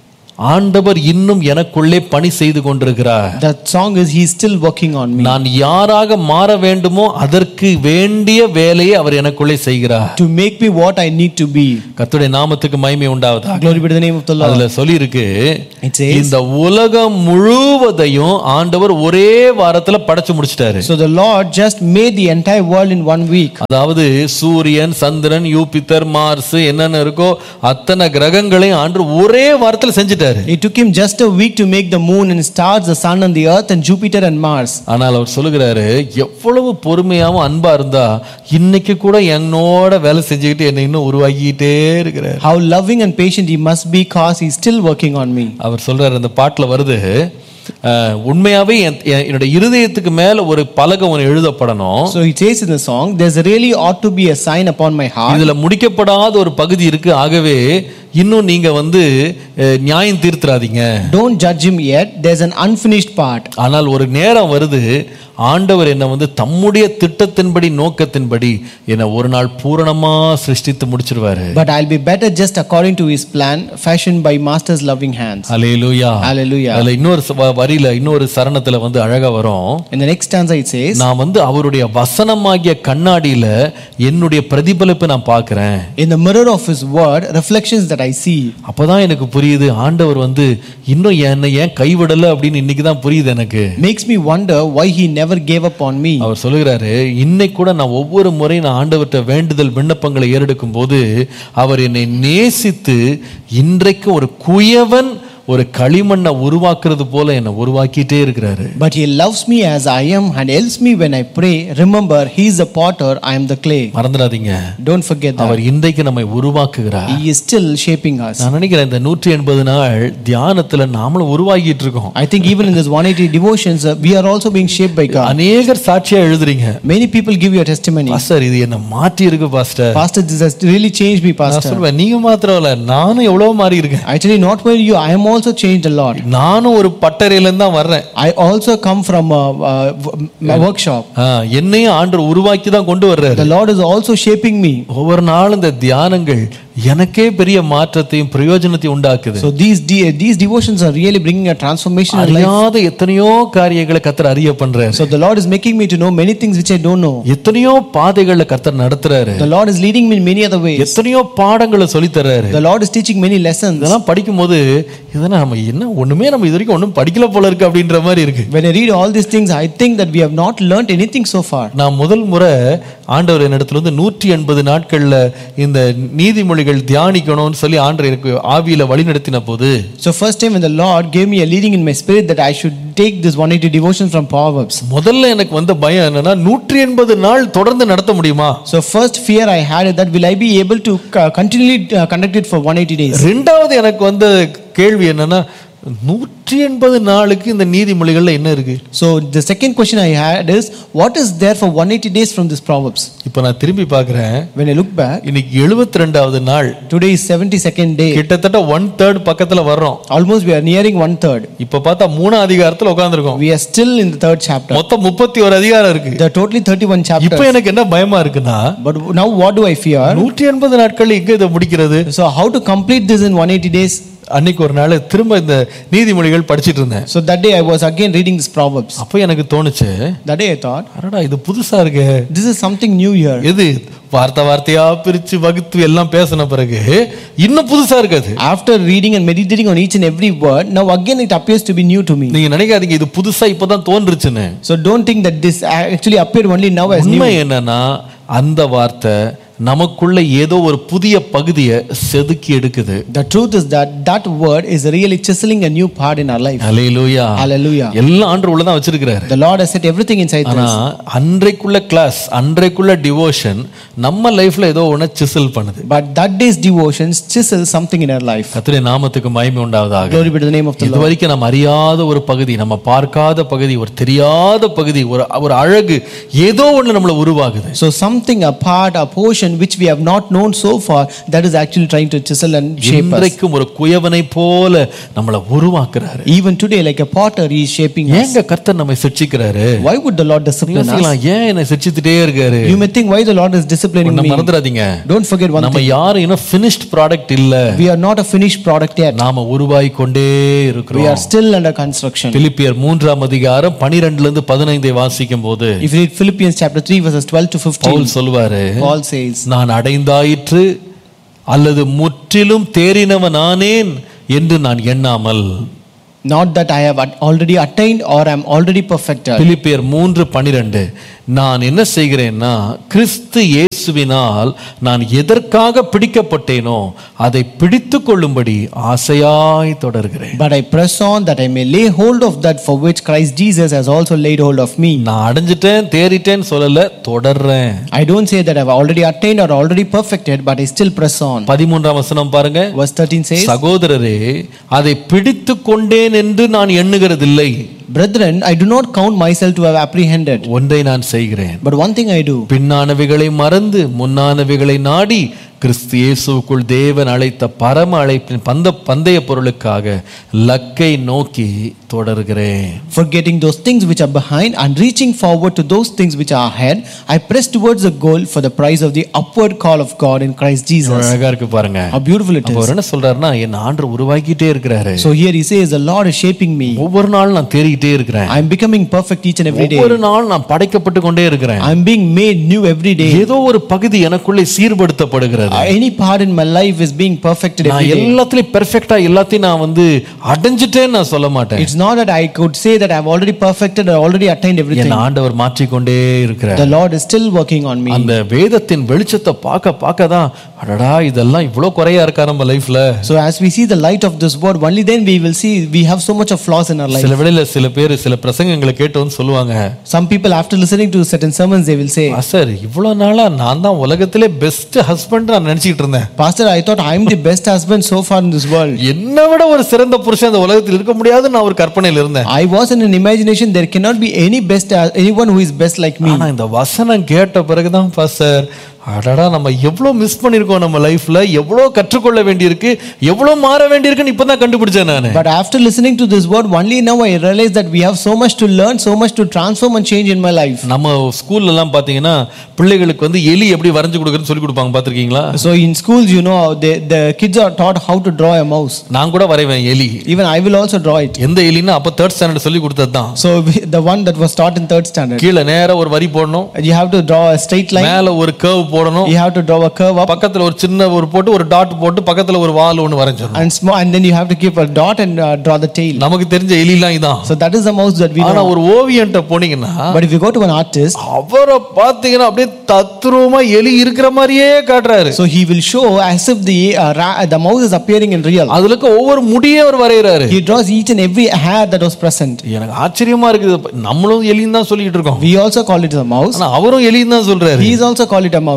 ஆண்டவர் இன்னும் எனக்குள்ளே பணி செய்து கொண்டிருக்கிறார் That song is He's still working on me. நான் யாராக மாற வேண்டுமோ அதற்கு வேண்டிய வேலையை அவர் எனக்குள்ளே செய்கிறார் To make me what I need to be. கர்த்தருடைய நாமத்துக்கு மகிமை உண்டாவதா Glory be to the name of the Lord. அதுல சொல்லியிருக்கு It says, இந்த உலகம் முழுவதையும் ஆண்டவர் ஒரே வாரத்துல படைச்சு முடிச்சிட்டாரு So the Lord just made the entire world in one week. அதாவது சூரியன் சந்திரன் யூபித்தர் மார்ஸ் என்னென்ன இருக்கோ அத்தனை கிரகங்களையும் ஆண்டு ஒரே வாரத்துல செஞ்சுட்டாரு It took him just a week to make the moon and stars, the sun and the earth and Jupiter and Mars. ஆனால் அவர் சொல்லுகிறாரு எவ்வளவு பொறுமையாவும் அன்பா இருந்தா இன்னைக்கு கூட என்னோட வேலை செஞ்சுக்கிட்டு என்னை இன்னும் உருவாக்கிட்டே இருக்கிறார் How loving and patient he must be cause he's still working on me. அவர் சொல்றாரு அந்த பாட்டுல வருது அஹ், உண்மையாவே என்- என்- என்னுடைய இருதயத்துக்கு மேல ஒரு பலகை ஒன்று எழுதப்படணும் So he says in the song, there's really ought to be a sign upon my heart. இதுல முடிக்கப்படாத ஒரு பகுதி இருக்கு ஆகவே இன்னும் நீங்க வந்து அஹ், நியாயம் தீர்த்துறாதீங்க Don't judge him yet. There's an unfinished part. ஆனால் ஒரு நேரம் வருது ஆண்டவர் என்னை வந்து தம்முடைய திட்டத்தின்படி நோக்கத்தின்படி என்னை ஒரு நாள் பூரணமா சிருஷ்டித்து முடிச்சிருவாரு But I'll be better just according to his plan, fashioned by master's loving hands. Alleluia Hallelujah. அதுல இன்னொரு ச- வ- வரியில இன்னொரு சரணத்துல வந்து அழகா வரும் In the next stanza it says, நான் வந்து அவருடைய வசனமாகிய கண்ணாடியில என்னுடைய பிரதிபலிப்பை நான் பார்க்கிறேன் In the mirror of his word, reflections that I see. அப்பதான் எனக்கு புரியுது ஆண்டவர் வந்து இன்னும் என்னை ஏன் கைவிடல அப்படின்னு இன்னைக்கு தான் புரியுது எனக்கு Makes me wonder why he never gave up on me. அவர் சொல்லுகிறாரு இன்னைக்கு கூட நான் ஒவ்வொரு முறையும் நான் ஆண்டவர்கிட்ட வேண்டுதல் விண்ணப்பங்களை ஏறெடுக்கும் போது அவர் என்னை நேசித்து இன்றைக்கு ஒரு குயவன் ஒரு களிமண்ணை உருவாக்குறது போல என்னை உருவாக்கிட்டே இருக்கிறாரு But he loves me as I am and helps me when I pray. Remember, he is the potter, I am the clay. மறந்துடாதீங்க Don't forget that. அவர் இன்றைக்கு நம்மை உருவாக்குகிறார் He is still shaping us. நான் நினைக்கிறேன் இந்த நூற்றி எண்பது நாள் தியானத்துல நாமளும் உருவாகிட்டு இருக்கோம் I think even in this 180 devotions, uh, we are also being shaped by God. அநேகர் சாட்சியா எழுதுறீங்க Many people give you a testimony. Pastor இது என்ன மாற்றி இருக்கு pastor Pastor, this has really changed me, நான் Pastor. சொல்லுவேன் நீங்க மாத்திரம் இல்ல நானும் எவ்வளவு மாறி இருக்கேன் Actually, not only you, I am also changed a lot. நானும் ஒரு பட்டறையில இருந்து தான் வர்றேன் I also come from a, a, a workshop. ஆ, என்னையும் ஆண்டவர் உருவாக்கி தான் கொண்டு வர்றாரு The Lord is also shaping me. ஒவ்வொரு நாளும் இந்த தியானங்கள் எனக்கே பெரிய மாற்றத்தையும் பிரயோஜனத்தையும் உண்டாக்குது So these de- these devotions are really bringing a transformation in life. அறியாத எத்தனையோ காரியங்களை கத்தர் அறிய பண்றாரு So the Lord is making me to know many things which I don't know. எத்தனையோ பாதைகள்ல கத்தர் நடத்துறாரு The Lord is leading me in many other ways. எத்தனையோ பாடங்களை சொல்லி தர்றாரு The Lord is teaching many lessons. இதெல்லாம் படிக்கும்போது இதெல்லாம் நம்ம என்ன ஒண்ணுமே நம்ம இது வரைக்கும் ஒன்றும் படிக்கல போல இருக்கு அப்படின்ற மாதிரி இருக்கு When I read all these things, I think that we have not learned anything so far. நான் முதல் முறை ஆண்டவர் என்னிடத்துல வந்து நூற்றி எண்பது நாட்கள்ல இந்த நீதிமொழிகள் தியானிக்கணும்னு சொல்லி ஆண்டவர் எனக்கு ஆவியில வழி நடத்தின போது So first time when the Lord gave me a leading in my spirit that I should take this 180 devotions from Proverbs. முதல்ல எனக்கு வந்த பயம் என்னன்னா நூற்றி எண்பது நாள் தொடர்ந்து நடத்த முடியுமா So first fear I had is that will I be able to uh, continually uh, conduct it for 180 days? ரெண்டாவது எனக்கு வந்த கேள்வி என்னன்னா நூற்றி எண்பது நாளுக்கு இந்த நீதிமொழிகள்ல என்ன இருக்கு So the second question I had is, what is there for 180 days from this Proverbs? இப்ப நான் திரும்பி பார்க்கிறேன் When I look back, இன்னைக்கு எழுபத்தி ரெண்டாவது நாள் today is 72nd day. கிட்டத்தட்ட ஒன் தேர்ட் பக்கத்துல வர்றோம் Almost we are nearing one third. இப்ப பார்த்தா மூணாம் அதிகாரத்துல உட்கார்ந்திருக்கோம் We are still in the third chapter. மொத்தம் முப்பத்தி ஒரு அதிகாரம் இருக்கு There are totally 31 இப்ப chapters. எனக்கு என்ன பயமா இருக்குன்னா But now what do I fear? நூற்றி எண்பது நாட்கள் எங்க இதை முடிக்கிறது So how to complete this in 180 days? அன்னைக்கு ஒரு நாள் திரும்ப இந்த நீதிமொழிகள் படிச்சிட்டு இருந்தேன் So that day I was again reading this Proverbs. அப்ப எனக்கு தோணுச்சு That day I thought, அடடா இது புதுசா இருக்கு this is something new here. எது வார்த்தை வார்த்தையா பிரிச்சு வகுத்து எல்லாம் பேசின பிறகு இன்னும் புதுசா இருக்காது After reading and meditating on each and every word, now again it appears to be new to me. நீங்க நினைக்காதீங்க இது புதுசா இப்பதான் தோன்றுச்சுன்னு So don't think that this actually appeared only now as new. உண்மை என்னன்னா அந்த வார்த்தை நமக்குள்ள ஏதோ ஒரு புதிய பகுதியை செதுக்கி எடுக்குது The truth is that that word is really chiseling a new part in our life. Hallelujah Hallelujah. எல்லாம் ஆண்டு உள்ளதான் வச்சிருக்கிறாரு The Lord has set everything inside ஆனா us. அன்றைக்குள்ள கிளாஸ் அன்றைக்குள்ள டிவோஷன் நம்ம லைஃப்ல ஏதோ ஒண்ணு சிசில் பண்ணுது But that day's devotions chisel something in our life. கத்திரை நாமத்துக்கு மகிமை உண்டாவதாக Glory be to the name of the இது Lord. வரைக்கும் நம்ம அறியாத ஒரு பகுதி நம்ம பார்க்காத பகுதி ஒரு தெரியாத பகுதி ஒரு ஒரு அழகு ஏதோ ஒண்ணு நம்மள உருவாகுது So something, a part, a portion which we have not known so far, that is actually trying to chisel and shape us. இன்றைக்கும் ஒரு குயவனை போல நம்மளை உருவாக்குறாரு Even today, like a potter, he is shaping us. ஏங்க கர்த்தர் நம்மை சிக்ஷிக்கிறாரு Why would the Lord discipline us? யோசிக்கலாம், ஏன் என்னை சிக்ஷித்துட்டே இருக்காரு You may think why the Lord is disciplining ஒண்ணு me. மறந்துடாதீங்க Don't forget one நம்ம thing. யாரும் இன்னும் finished ப்ராடக்ட் இல்ல We are not a finished product yet. நாம உருவாகி கொண்டே We இருக்கிறோம் are still under construction. பிலிப்பியர் மூன்றாம் அதிகாரம் பனிரெண்டுல இருந்து பதினைந்தை வாசிக்கும் போது If you read Philippians chapter 3, verses 12 to 15, Pavul சொல்லுவாரு Paul says, நான் அடைந்தாயிற்று அல்லது முற்றிலும் தேறினவன் ஆனேன் என்று நான் எண்ணாமல் Not that I have at- already attained or am already perfected. பிலிப்பியர் மூன்று பனிரெண்டு நான் என்ன செய்கிறேன்னா கிறிஸ்து இயேசுவினால் நான் எதற்காக பிடிக்கப்பட்டேனோ அதை பிடித்து கொள்ளும்படி ஆசையாய் தொடர்கிறேன் But I press on that I may lay hold of that for which Christ Jesus has also laid hold of me. நான் அடைஞ்சிட்டேன் தேறிட்டேன் சொல்லல தொடர்றேன் I don't say that I've already attained or already perfected, but I still press on. பதிமூன்றாம் வசனம் பாருங்க Verse 13 says, சகோதரரே அதை பிடித்து கொண்டேன் என்று நான் எண்ணுகிறதில்லை Brethren, I do not count myself to have apprehended, ஒன்றை நான் செய்கிறேன் but one thing I do. பின்னானவைகளை மறந்து முன்னானவைகளை நாடி கிறிஸ்து இயேசுவுக்குள் தேவன் அழைத்த பரம அழைப்பின் பந்த பந்தய பொருளுக்காக லக்கை நோக்கி தொடர்கிறேன் Forgetting those things which are behind and reaching forward to those things which are ahead, I press towards the goal for the prize of the upward call of God in Christ எவ்வளவு Jesus. அழகா இருக்கு பாருங்க How beautiful it அப்ப is. அவர் என்ன சொல்றாருன்னா என் ஆண்டு உருவாக்கிட்டே இருக்கிறாரு So here he says, The Lord is shaping me. ஒவ்வொரு நாளும் நான் தேறிக்கிட்டே இருக்கிறேன் I am becoming perfect each and every day. ஒவ்வொரு நாள் நான் படைக்கப்பட்டு கொண்டே இருக்கிறேன் I am being made new every day. ஏதோ ஒரு பகுதி எனக்குள்ளே சீர்படுத்தப்படுகிறது Any part in my life is being perfected நான் every day. எல்லாத்துலயும் பெர்ஃபெக்ட்டா எல்லாத்தையும் நான் வந்து அடைஞ்சிட்டேன்னு நான் சொல்ல மாட்டேன் It's not that I could say that I've already perfected or already attained everything. என் ஆண்டவர் மாற்றிக்கொண்டே இருக்கிறார் The Lord is still working on me. அந்த வேதத்தின் வெளிச்சத்தை பார்க்க பார்க்க தான் அடடா இதெல்லாம் இவ்வளோ குறையா இருக்கா நம்ம லைஃப்ல So as we see the light of this word, only then we will see we have so much of flaws in our life. சில வேளையில சில பேர் சில பிரசங்கங்களை கேட்டு வந்து சொல்லுவாங்க Some people, after listening to certain sermons, they will say, sir இவ்வளவு நாளா நான் தான் உலகத்திலே பெஸ்ட் ஹஸ்பண்ட் நான் நினைச்சிட்டு இருந்தேன் Pastor, I thought I'm the best husband so far in this world. என்னை விட ஒரு சிறந்த புருஷன் அந்த உலகத்தில் இருக்க முடியாதுன்னு நான் ஒரு கற்பனையில் இருந்தேன் I was in an imagination there cannot be any best anyone who is best like me. ஆனா இந்த வசனம் கேட்ட பிறகுதான் பாஸ்டர் அடடா நம்ம எவ்வளவு மிஸ் பண்ணிருக்கோம் நம்ம லைஃப்ல எவ்வளவு கற்றுக்கொள்ள வேண்டியிருக்கு எவ்வளவு மாற வேண்டியிருக்குன்னு இப்பதான் கண்டுபிடிச்சேன் நான் But after listening to this word, only now I realize that we have so much to learn, so much to transform and change in my life. நம்ம ஸ்கூல்ல எல்லாம் பாத்தீங்கன்னா பிள்ளைகளுக்கு வந்து எலி எப்படி வரைஞ்சு கொடுக்குறதுன்னு சொல்லி கொடுப்பாங்க பாத்திருக்கீங்களா So in schools, you know, they, the kids are taught how to draw a mouse. நான் கூட வரைவேன் எலி Even I will also draw it. எந்த எலின்னா அப்ப தேர்ட் ஸ்டாண்டர்ட் சொல்லி கொடுத்தது தான் So we- the one that was taught in third standard, கீழே நேரா ஒரு வரி போடணும் you have to draw a straight line. மேல ஒரு கர்வ் போடணும் You have to draw a curve up பக்கத்துல ஒரு சின்ன ஒரு போட்டு ஒரு டாட் போட்டு பக்கத்துல ஒரு வால் ஒன்று வரைஞ்சிடணும் and small, and then you have to keep a dot and uh, draw the tail. நமக்கு தெரிஞ்ச எலிலாம் இதான் So that is the mouse that we ஆனா know. ஒரு ஓவியன்ட்ட போனீங்கன்னா But if you go to an artist, அவரை பார்த்தீங்கன்னா அப்படியே தத்ரூபமா எலி இருக்கிற மாதிரியே காட்டுறாரு so he will show as if the uh, ra- the mouse is appearing in real. அதுல இருக்க ஒவ்வொரு முடியே அவர் வரைகிறாரு He draws each and every hair that was present. எனக்கு ஆச்சரியமா இருக்குது நம்மளும் எலின்னு தான் சொல்லிட்டு இருக்கோம் We also call it a mouse. ஆனா அவரும் எலின்னு தான் சொல்றாரு He is also call it a mouse.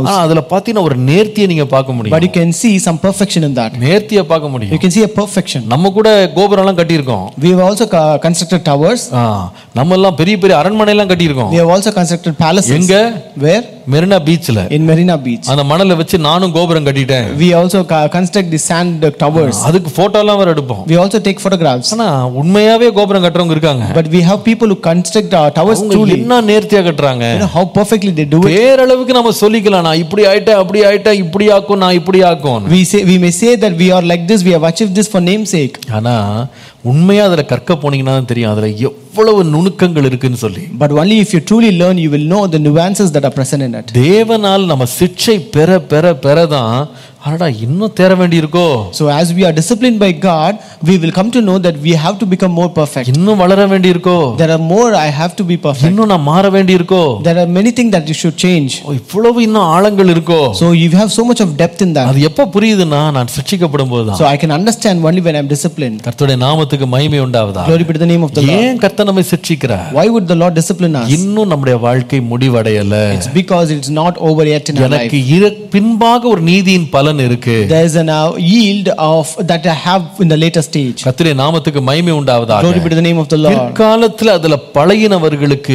house. ஆனா அதுல பாத்தீங்கன்னா ஒரு நேர்த்தியை நீங்க பார்க்க முடியும் But you can see some perfection in that. நேர்த்தியை பார்க்க முடியும் You can see a perfection. நம்ம கூட கோபுரம் எல்லாம் கட்டியிருக்கோம் We have also co- constructed towers. ஆ, நம்ம எல்லாம் பெரிய பெரிய அரண்மனை எல்லாம் கட்டியிருக்கோம் We have also constructed palaces. எங்க Where? மெரினா பீச்ல In Marina Beach. அந்த மணலை வச்சு நானும் கோபுரம் கட்டிட்டேன் We also co- construct the sand towers. அதுக்கு போட்டோ எல்லாம் வேற எடுப்போம் We also take photographs. ஆனா உண்மையாவே கோபுரம் கட்டுறவங்க இருக்காங்க But we have people who construct uh, towers அவங்க truly. என்ன நேர்த்தியா கட்டுறாங்க You know how perfectly they do it. பேரளவுக்கு நம்ம சொல்லிக்கலாம் நான் இப்படி ஆயிட்டேன் அப்படி ஆயிட்டேன் இப்படி ஆக்கும் நான் இப்படி ஆக்கும் We say we may say that we are like this, we have achieved this for namesake. ஆனா உண்மையா அதுல கற்க போனீங்கன்னா தான் தெரியும் அதுல எவ்வளவு நுணுக்கங்கள் இருக்குன்னு சொல்லி But only if you truly learn, you will know the nuances that are present in it. தேவனால் நம்ம சிக்ஷை பெற பெற பெறதான் அடடா இன்னும் தேர வேண்டி இருக்கோ So as we are disciplined by God, we will come to know that we have to become more perfect. இன்னும் வளர வேண்டி இருக்கோ There are more I have to be perfect. இன்னும் நான் மாற வேண்டி இருக்கோ There are many things that you should change. ஓ, இவ்வளவு இன்னும் ஆழங்கள் இருக்கோ So you have so much of depth in that. அது எப்ப புரியுதுன்னா நான் சிக்ஷிக்கப்படும் போதுதான் So I can understand only when I'm disciplined. கர்த்தருடைய நாமத்துக்கு மகிமை உண்டாவதா Glory be to the name of the Lord. ஏன் கர்த்தர் நம்மை சிக்ஷிக்கிறார் Why would the Lord discipline us? இன்னும் நம்முடைய வாழ்க்கை முடிவடையல It's because it's not over yet in our life. எனக்கு இர- பின்பாக ஒரு நீதியின் பலன் இருக்கு There is a now yield of that I have in the later stage. கர்த்தருடைய நாமத்துக்கு மகிமை உண்டாவதாக Glory be to the name of the Lord. பிற்காலத்துல அதுல பழகினவர்களுக்கு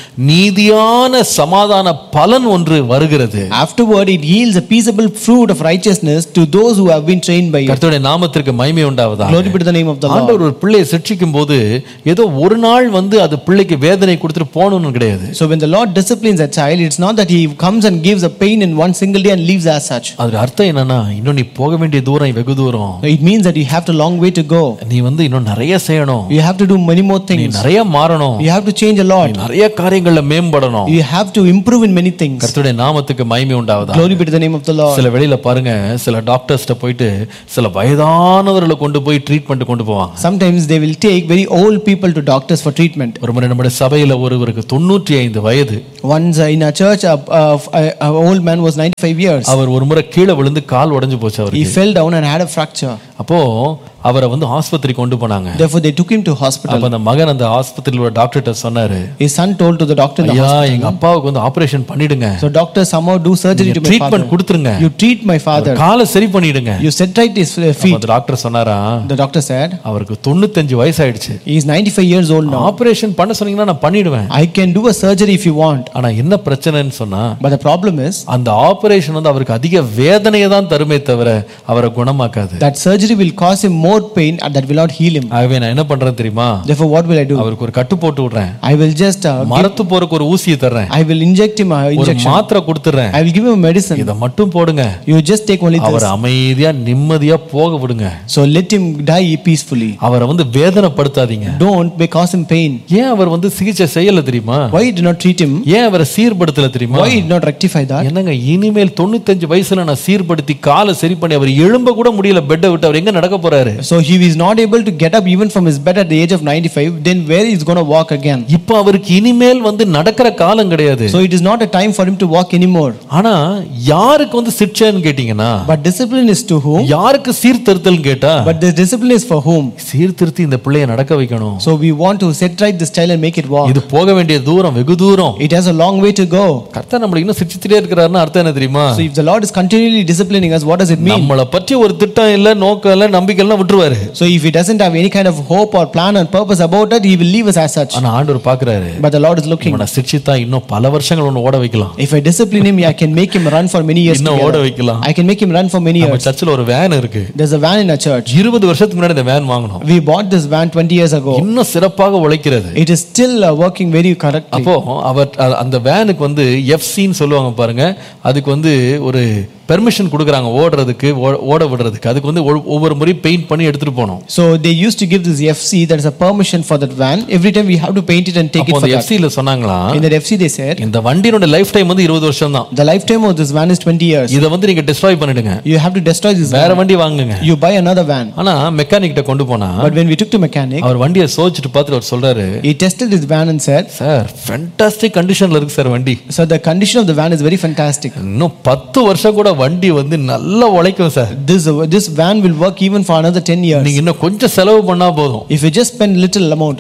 நீதியான சமாதான பலன் ஒன்று வருகிறது Afterward, it yields a peaceable fruit of righteousness to those who have been trained by it. கர்த்தருடைய நாமத்திற்கு மகிமை உண்டாவதாக Glory be to the name of the Lord. ஆண்டவர் ஒரு பிள்ளையை சிக்ஷிக்கும் போது ஏதோ ஒரு நாள் வந்து அது பிள்ளைக்கு வேதனை கொடுத்துட்டு போகணும்னு கிடையாது So when the Lord disciplines a child, it's not that He comes and gives a pain in one single day and leaves as such. அது அர்த்தம் என்னன்னா இன்னும் நீ போக வேண்டிய தூரம் வெகு தூரம் So it means that you have a long way to go. நீ வந்து இன்னும் நிறைய செய்யணும் You have to do many more நீ things. நிறைய மாறணும் You have to change a lot. நிறைய காரியங்கள்ல மேம்படணும் You have to improve in many things. கர்த்தருடைய நாமத்துக்கு மகிமை உண்டாவதா Glory be to the name of the Lord. சில வெளியில பாருங்க சில டாக்டர்ஸ்ட்ட போயிட்டு சில வயதானவர்களை கொண்டு போய் ட்ரீட்மெண்ட் கொண்டு போவாங்க Sometimes they will take very old people to doctors for treatment. ஒரு முறை நம்முடைய சபையில ஒருவருக்கு தொண்ணூற்றி ஐந்து வயது Once uh, in a church, a, a, a old man was 95 years. அவர் ஒரு முறை கீழே விழுந்து கால் உடைஞ்சு போச்சு He அவருக்கு fell down and had a fracture. அப்போ அவரை வந்து ஆஸ்பத்திரி கொண்டு போனாங்க Therefore, they took him to hospital. அப்ப அந்த மகன் அந்த ஆஸ்பத்திரியில் உள்ள டாக்டர்கிட்ட சொன்னாரு His son told to the doctor in the ஐயா hospital. எங்க அப்பாவுக்கு வந்து ஆபரேஷன் பண்ணிடுங்க So doctor somehow do surgery to my treatment father. கொடுத்துருங்க You treat my father. காலை சரி பண்ணிடுங்க You set right his uh, அப்ப feet. அந்த டாக்டர் சொன்னாரா The doctor said, அவருக்கு தொண்ணூத்தஞ்சு வயசாயிடுச்சு he is 95 years old now. Operation பண்ண சொன்னீங்கன்னா நான் பண்ணிடுவேன் I can do a surgery if you want. ஆனா என்ன பிரச்சனைன்னு சொன்னா But the problem is அந்த ஆபரேஷன் வந்து அவருக்கு அதிக வேதனையை தான் தருமே தவிர அவரை குணமாக்காது that surgery will cause him more pain and that will not heal him. ஆகவே நான் என்ன பண்றேன் தெரியுமா Therefore, what will I do? அவருக்கு ஒரு கட்டு போட்டு விடுறேன் I will just uh, மரத்து போறதுக்கு ஒரு ஊசியை தர்றேன் I will inject him a ஒரு injection. மாத்திரை கொடுத்துறேன் I will give him a medicine. இதை மட்டும் போடுங்க You just take only this. அவர் அமைதியா நிம்மதியா போக விடுங்க So let him die peacefully. அவரை வந்து வேதனைப்படுத்தாதீங்க Don't may cause him pain. ஏன் அவர் வந்து சிகிச்சை செய்யல தெரியுமா Why you did not treat him? ஏன் அவரை சீர்படுத்தல தெரியுமா Why you did not rectify that? என்னங்க இனிமேல் தொண்ணூத்தஞ்சு வயசுல நான் சீர்படுத்தி காலை சரி பண்ணி அவர் எழும்ப கூட முடியல பெட்டை விட்டு அவர் எங்க நடக்க போறாரு So he is not able to get up even from his bed at the age of 95. Then where is going to walk again? இப்ப அவருக்கு இனிமேல் வந்து நடக்கிற காலம் கிடையாது So it is not a time for him to walk anymore. ஆனா யாருக்கு வந்து சிக்ஷைன்னு கேட்டீங்கன்னா But discipline is to whom? யாருக்கு சீர்திருத்தல் கேட்டா But this discipline is for whom? சீர்திருத்தி இந்த பிள்ளைய நடக்க வைக்கணும் So we want to set right this child and make it walk. இது போக வேண்டிய தூரம் வெகு தூரம் It has a long way to go. கர்த்தர் நம்மள இன்னும் சிரிச்சுட்டே இருக்கிறாருன்னா அர்த்தம் என்ன தெரியுமா So if the Lord is continually disciplining us, what does it mean? நம்மளை பற்றி ஒரு திட்டம் இல்ல நோக்கம் இல்ல நம்பிக்கை எல்லாம் விட்டுருவாரு So if he doesn't have any kind of hope or plan and purpose about it, he will leave us as such. ஆனா ஆண்டவர் பாக்குறாரு But the Lord is looking. இவனை சிரிச்சுத்தா இன்னும் பல வருஷங்கள் ஒன்று ஓட வைக்கலாம் If I discipline him, I can make him run for many years. இன்னும் ஓட together. வைக்கலாம் I can make him run for many நம்ம years. சர்ச்சில் ஒரு வேன் இருக்கு There's a van in a church. இருபது வருஷத்துக்கு முன்னாடி இந்த வேன் வாங்கணும் We bought this van 20 years ago. இன்னும் சிறப்பாக உழைக்கிறது It is still uh, working very correctly. அப்போ அவர் அ- அந்த வேனுக்கு வந்து எஃப்சின்னு சொல்லுவாங்க பாருங்க அதுக்கு வந்து ஒரு பெர்மிஷன் கொடுக்குறாங்க ஓடுறதுக்கு ஓ- ஓட விடுறதுக்கு அதுக்கு வந்து ஒ- ஒவ்வொரு முறையும் பெயிண்ட் பண்ணி எடுத்துட்டு போகணும் So they used to give this FC, that is a permission for that van. Every time we have to paint it and take அப்போ it for அந்த that. எஃப்சியில் சொன்னாங்களா In that FC they said, இந்த வண்டியினோட life time வந்து இருபது வருஷம் தான் the lifetime of this van is 20 years. இதை வந்து நீங்க டிஸ்ட்ராய் பண்ணிடுங்க You have to destroy this வேற van. வண்டி வாங்குங்க You buy another van. ஆனா மெக்கானிக் கிட்ட கொண்டு போனா But when we took to mechanic, அவர் வண்டியை சோதிச்சுட்டு பார்த்துட்டு அவர் சொல்றாரு he tested his van and said, sir fantastic கண்டிஷன்ல இருக்கு சார் வண்டி so the condition of the van is very fantastic. இன்னும் பத்து வருஷம் கூட வண்டி வந்து நல்லா உழைக்கும் sir This, this van will work even for another 10 years. நீங்க இன்னும் கொஞ்சம் செலவு பண்ணா போதும் If you just spend little amount, இப்படி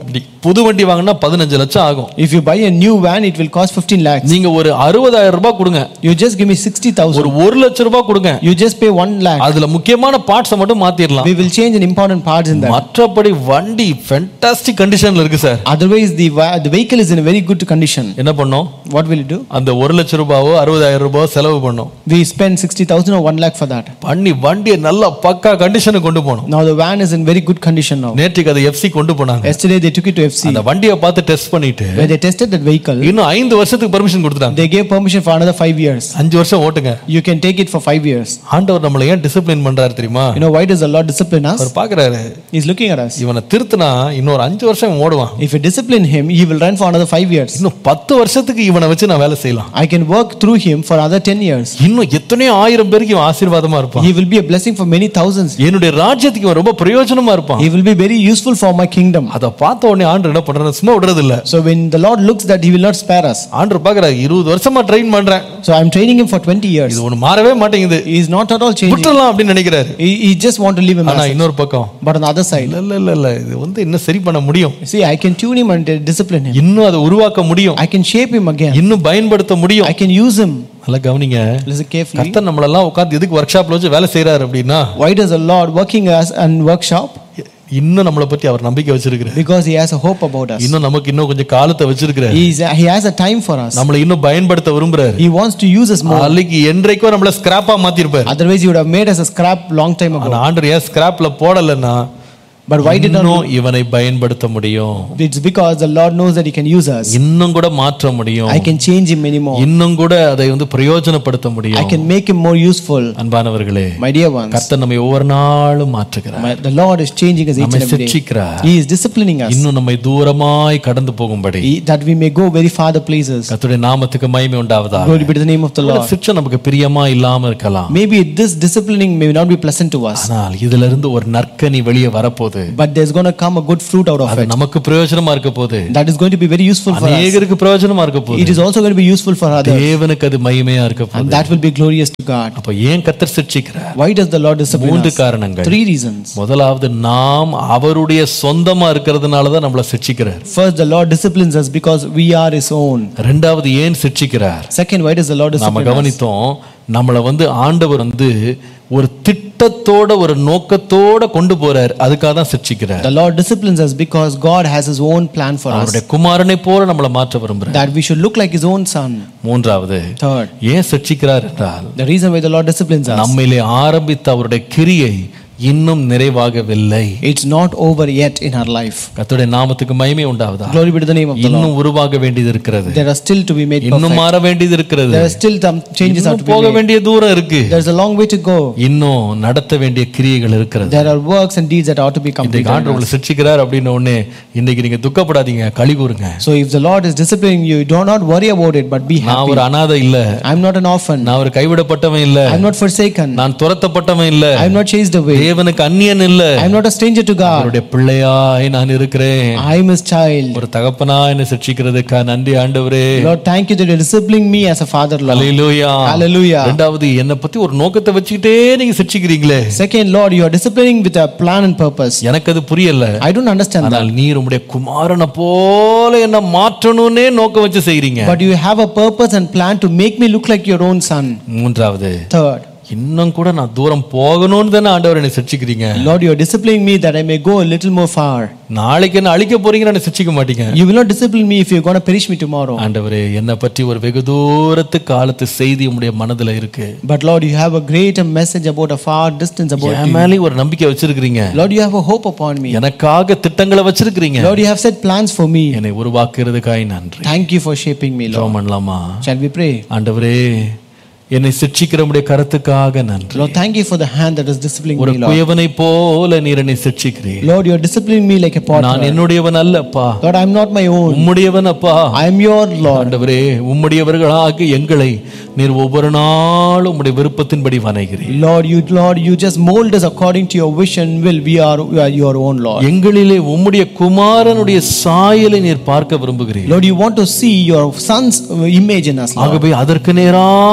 புது வண்டி வாங்கினா பதினஞ்சு லட்சம் ஆகும் If you buy a new van, it will cost 15 lakhs. நீங்க ஒரு அறுபதாயிரம் ரூபாய் கொடுங்க You just give me 60,000. ஒரு ஒரு லட்சம் ரூபாய் கொடுங்க You just pay 1 lakh. அதுல முக்கியமான பார்ட்ஸை மட்டும் மாத்திரலாம் We will change an important parts in that. மற்றபடி வண்டி ஃபென்டாஸ்டிக் கண்டிஷன்ல இருக்கு sir Otherwise, the, va- the vehicle is in a very good condition. என்ன பண்ணோம் What will you do? அந்த ஒரு லட்சம் ரூபாவோ அறுபதாயிரம் ரூபாவோ செலவு பண்ணோம் We spend 60,000 or 1 lakh for that. பண்ணி வண்டியை நல்லா பக்கா கண்டிஷனுக்கு கொண்டு போனோம் Now the van is in very good condition now. நேற்றுக்கு அதை எஃப்சி கொண்டு போனாங்க Yesterday they took it to FC. அந்த வண்டியை பார்த்து டெஸ்ட் பண்ணிட்டு Where they tested that vehicle, இன்னும் ஐந்து வருஷத்துக்கு பர்மிஷன் கொடுத்துட்டாங்க they gave permission for another 5 years. அஞ்சு வருஷம் ஓட்டுங்க You can take it for 5 years. ஆண்டவர் நம்மளை ஏன் டிசிப்ளின் பண்றாரு தெரியுமா You know why does the Lord discipline us? அவர் பாக்குறாரு He's looking at us. இவனை திருத்தினா இன்னொரு அஞ்சு வருஷம் இவன் ஓடுவான் If you discipline him, he will run for another 5 years. இன்னும் பத்து வருஷத்துக்கு இவனை வச்சு நான் வேலை செய்யலாம் I can work through him for another 10 years. இன்னும் எத்தனையோ ஆயிரம் பேருக்கு இவன் ஆசீர்வாதமா இருப்பான் He will be a blessing for many thousands. என்னுடைய ராஜ்யத்துக்கு இவன் ரொம்ப பிரயோஜனமா இருப்பான் He will be very useful for my kingdom. அதை பார்த்த உடனே ஆண்டு என்ன பண்றாரு சும்மா விடுறது இல்ல So when the Lord looks that he will not spare us. ஆண்டு பாக்குறாரு இருபது வருஷமா ட்ரெயின் பண்றேன் So I'm training him for 20 years. இது ஒண்ணு மாறவே மாட்டேங்குது He is not at all changing. விட்டுறலாம் அப்படின்னு நினைக்கிறாரு He, he just want to leave him ஆனா as. இன்னொரு பக்கம் But on the other side, இல்ல இல்ல இல்ல இல்ல இது வந்து இன்னும் சரி பண்ண முடியும் see, I can tune him and discipline him. இன்னும் அதை உருவாக்க முடியும் I can shape him again. இன்னும் பயன்படுத்த முடியும் I can use him. நல்லா கவனிங்க Listen carefully. கர்த்தர் நம்மளெல்லாம் உட்கார்ந்து எதுக்கு ஒர்க் ஷாப்ல வச்சு வேலை செய்யறாரு அப்படின்னா Why does the Lord working us and workshop? இன்னும் நம்மளை பத்தி அவர் நம்பிக்கை வச்சிருக்கிறார் Because he has a hope about us. இன்னும் நமக்கு இன்னும் கொஞ்சம் காலத்தை வச்சிருக்கிறார் He, is, he has a time for us. நம்மளை இன்னும் பயன்படுத்த விரும்புறாரு He wants to use us more. நாளைக்கு என்றைக்கோ நம்மள ஸ்கிராப்பா மாத்திருப்பாரு Otherwise, he would have made us a scrap long time ago. ஆனா ஆண்டர் ஏன் ஸ்கிராப்ல போடலன்னா But why did not? இன்னும் இவனை பயன்படுத்த முடியும் It's because the Lord knows that He can use us. இன்னும் கூட மாற்ற முடியும் I can change him anymore. இன்னும் கூட அதை வந்து பிரயோஜனப்படுத்த I முடியும் can make him more useful. அன்பானவர்களே My dear ones, கர்த்தர் நம்மை ஒவ்வொரு நாளும் மாற்றுகிறார் my, the Lord is changing us each நம்மை and every day. சிட்சிக்கிறார் He is disciplining us இன்னும் நம்மை தூரமாய் கடந்து போகும்படி He- that we may go very farther places. கர்த்தருடைய நாமத்துக்கு மகிமை உண்டாவதா Glory be to the name of the Lord. சிக்ஷை நமக்கு பிரியமா இல்லாம இருக்கலாம் Maybe this disciplining may not be pleasant to us, ஆனால் இதுல இருந்து ஒரு நற்கனி வெளியே வரப்போகுது but there's going to come a good fruit out of அது it. நமக்கு பிரயோஜனமா இருக்க போகுது That is going to be very useful for us. அநேகருக்கு பிரயோஜனமா இருக்க It போகுது is also going to be useful for others, தேவனுக்கு அது மகிமையா இருக்க and போகுது that will be glorious to God. அப்ப ஏன் கர்த்தர் சிக்ஷிக்கிறார் Why does the Lord discipline மூன்று us? காரணங்கள் Three reasons. முதலாவது நாம் அவருடைய சொந்தமா இருக்கிறதுனால தான் நம்மளை சிக்ஷிக்கிறார் First, the Lord disciplines us because we are His own. ரெண்டாவது ஏன் சிக்ஷிக்கிறார் Second, why does the Lord நாம discipline us? கவனித்தோம் நம்மளை வந்து ஆண்டவர் வந்து ஒரு திட்டத்தோட ஒரு நோக்கத்தோட கொண்டு போறார் அதுக்காக தான் சிக்ஷிக்கிறார் The Lord disciplines us because God has His own plan for us. அவருடைய குமாரனை போல நம்மளை மாற்ற விரும்புறார் That we should look like His own Son. மூன்றாவது Third, ஏன் சிக்ஷிக்கிறார் என்றால் the reason why the Lord disciplines us, நம்மிலே ஆரம்பித்த அவருடைய கிரியை இன்னும் நிறைவாகவில்லை it's not over yet in our life. கர்த்தருடைய நாமத்துக்கு மகிமை உண்டாவதா Glory be to the name of the Lord. இன்னும் உருவாக வேண்டியது இருக்கிறது There are still to be made இன்னும் perfect. மாற வேண்டியது இருக்கிறது There are still some changes are இன்னும் to be போக made. வேண்டிய தூரம் இருக்கு There's a long way to go. இன்னும் நடத்த வேண்டிய கிரியைகள் இருக்கிறது There are works and deeds that ought to be இன்றைக்கு completed. ஆண்டு உங்களை சிக்ஷிக்கிறார் அப்படின்னு உடனே இன்னைக்கு நீங்க துக்கப்படாதீங்க களி கூறுங்க So if the Lord is disciplining you, do not worry about it, but be நான் happy. ஒரு அனாதை இல்ல I'm not an orphan. நான் ஒரு கைவிடப்பட்டவன் இல்ல I'm not forsaken. நான் துரத்தப்பட்டவன் இல்ல I'm not chased away. தேவனுக்கு அந்நியன் இல்ல I'm not a stranger to God. அவருடைய பிள்ளையாய் நான் இருக்கிறேன் I'm His child. ஒரு தகப்பனா என்னை சிக்ஷிக்கிறதுக்கா நன்றி ஆண்டவரே Lord, thank you that you're disciplining me as a father, Lord. Hallelujah Hallelujah. ரெண்டாவது என்னை பத்தி ஒரு நோக்கத்தை வச்சுக்கிட்டே நீங்க சிக்ஷிக்கிறீங்களே Second, Lord, you are disciplining with a plan and purpose. எனக்கு அது புரியல I don't understand that. ஆனால் நீர் உம்முடைய குமாரனை போல என்ன மாற்றணும்னே நோக்கம் வச்சு செய்றீங்க But you have a purpose and plan to make me look like your own son. மூன்றாவது Third, இன்னும் கூட நான் தூரம் போகணும்னு தானே ஆண்டவர் என்னை சிக்ஷிக்கிறீங்க Lord, you are disciplining me that I may go a little more far. நாளைக்கு என்ன அழிக்க போறீங்கன்னு என்னை சிக்ஷிக்க மாட்டீங்க You will not discipline me if you're going to perish me tomorrow. ஆண்டவரே என்னை பற்றி ஒரு வெகு தூரத்து காலத்து செய்தி உம்முடைய மனதுல இருக்கு But Lord, you have a greater message about a far distance about N you. மேலே ஒரு நம்பிக்கை வச்சிருக்கிறீங்க Lord, you have a hope upon me. எனக்காக திட்டங்களை வச்சிருக்கிறீங்க Lord, you have set plans for me. என்னை உருவாக்குறதுக்காய் நன்றி Thank you for shaping me, Lord. ஜெபம் பண்ணலாமா Shall we pray? ஆண்டவரே என்னை சிட்சிக்கிற உம்முடைய கருத்துக்காக நன்றி Lord, thank you for the hand that is disciplining ஒரு me, Lord. குயவனை போல நீர் என்னை சிட்சிக்கிறீர் Lord, you are disciplining me like a நான் potter. என்னுடையவன் அல்லப்பா Lord, I am not my own. உம்முடையவன் அப்பா I am your Lord. ஆண்டவரே உம்முடையவர்களாக எங்களை நீர் ஒவ்வொரு நாளும் உம்முடைய விருப்பத்தின்படி வணைகிறீர் Lord, you Lord, you just mold us according to your wish and will. We are, we are your own Lord. எங்களிலே உம்முடைய குமாரனுடைய சாயலை நீர் பார்க்க விரும்புகிறீர் Lord, you want to see your son's uh, image in us, Lord. ஆகவே அதற்கு நேரா எங்களை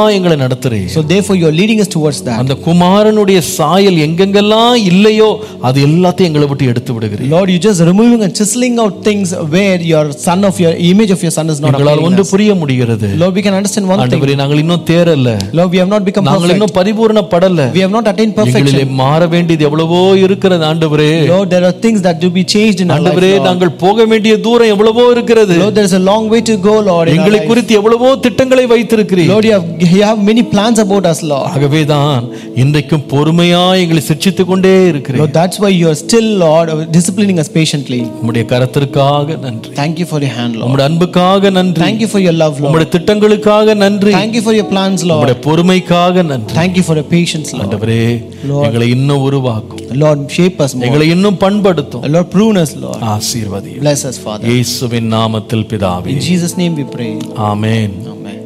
நடத்துறீர் So therefore, you are leading us towards that. அந்த குமாரனுடைய சாயல் எங்கெங்கெல்லாம் இல்லையோ அது எல்லாத்தையும் எங்களை விட்டு எடுத்து விடுகிறீர் Lord, you just removing and chiseling out things where your son of your image of your son is not எங்களால் appearing. ஒன்று us. புரிய முடிகிறது Lord, we can understand one thing. ஆண்டவரே நாங்கள் இன்னும் தேரல்ல Lord, we have not become நாங்கள் perfect. இன்னும் பரிபூர்ணப்படல We have not attained perfection. எங்களிலே மாற வேண்டியது எவ்வளவோ இருக்கிறது ஆண்டவரே Lord, there are things that do be changed in our life. ஆண்டவரே Lord. நாங்கள் போக வேண்டிய தூரம் எவ்வளவோ இருக்கிறது Lord, there is a long way to go, Lord. In our எங்களை life. குறித்து எவ்வளவோ திட்டங்களை வைத்திருக்கிறீர் Lord, you have, you have many plans about us, Lord. ஆகவேதான் இன்றைக்கும் பொறுமையா எங்களை சிக்ஷித்துக் கொண்டே இருக்கிறேன் Lord, that's why you are still, Lord, disciplining us patiently. உம்முடைய கரத்திற்காக நன்றி Thank you for your hand, Lord. உம்முடைய அன்புக்காக நன்றி Thank you for your love, Lord. உம்முடைய திட்டங்களுக்காக நன்றி Thank you for your plans, Lord. உம்முடைய பொறுமைக்காக நன்றி Thank you for your patience, Lord. ஆண்டவரே எங்களை இன்னும் உருவாக்கும் Lord, shape us more. எங்களை இன்னும் பண்படுத்தும் Lord, prune us, Lord. ஆசீர்வதியும் Bless us, Father. இயேசுவின் நாமத்தில் பிதாவே In Jesus' name we pray. Amen Amen.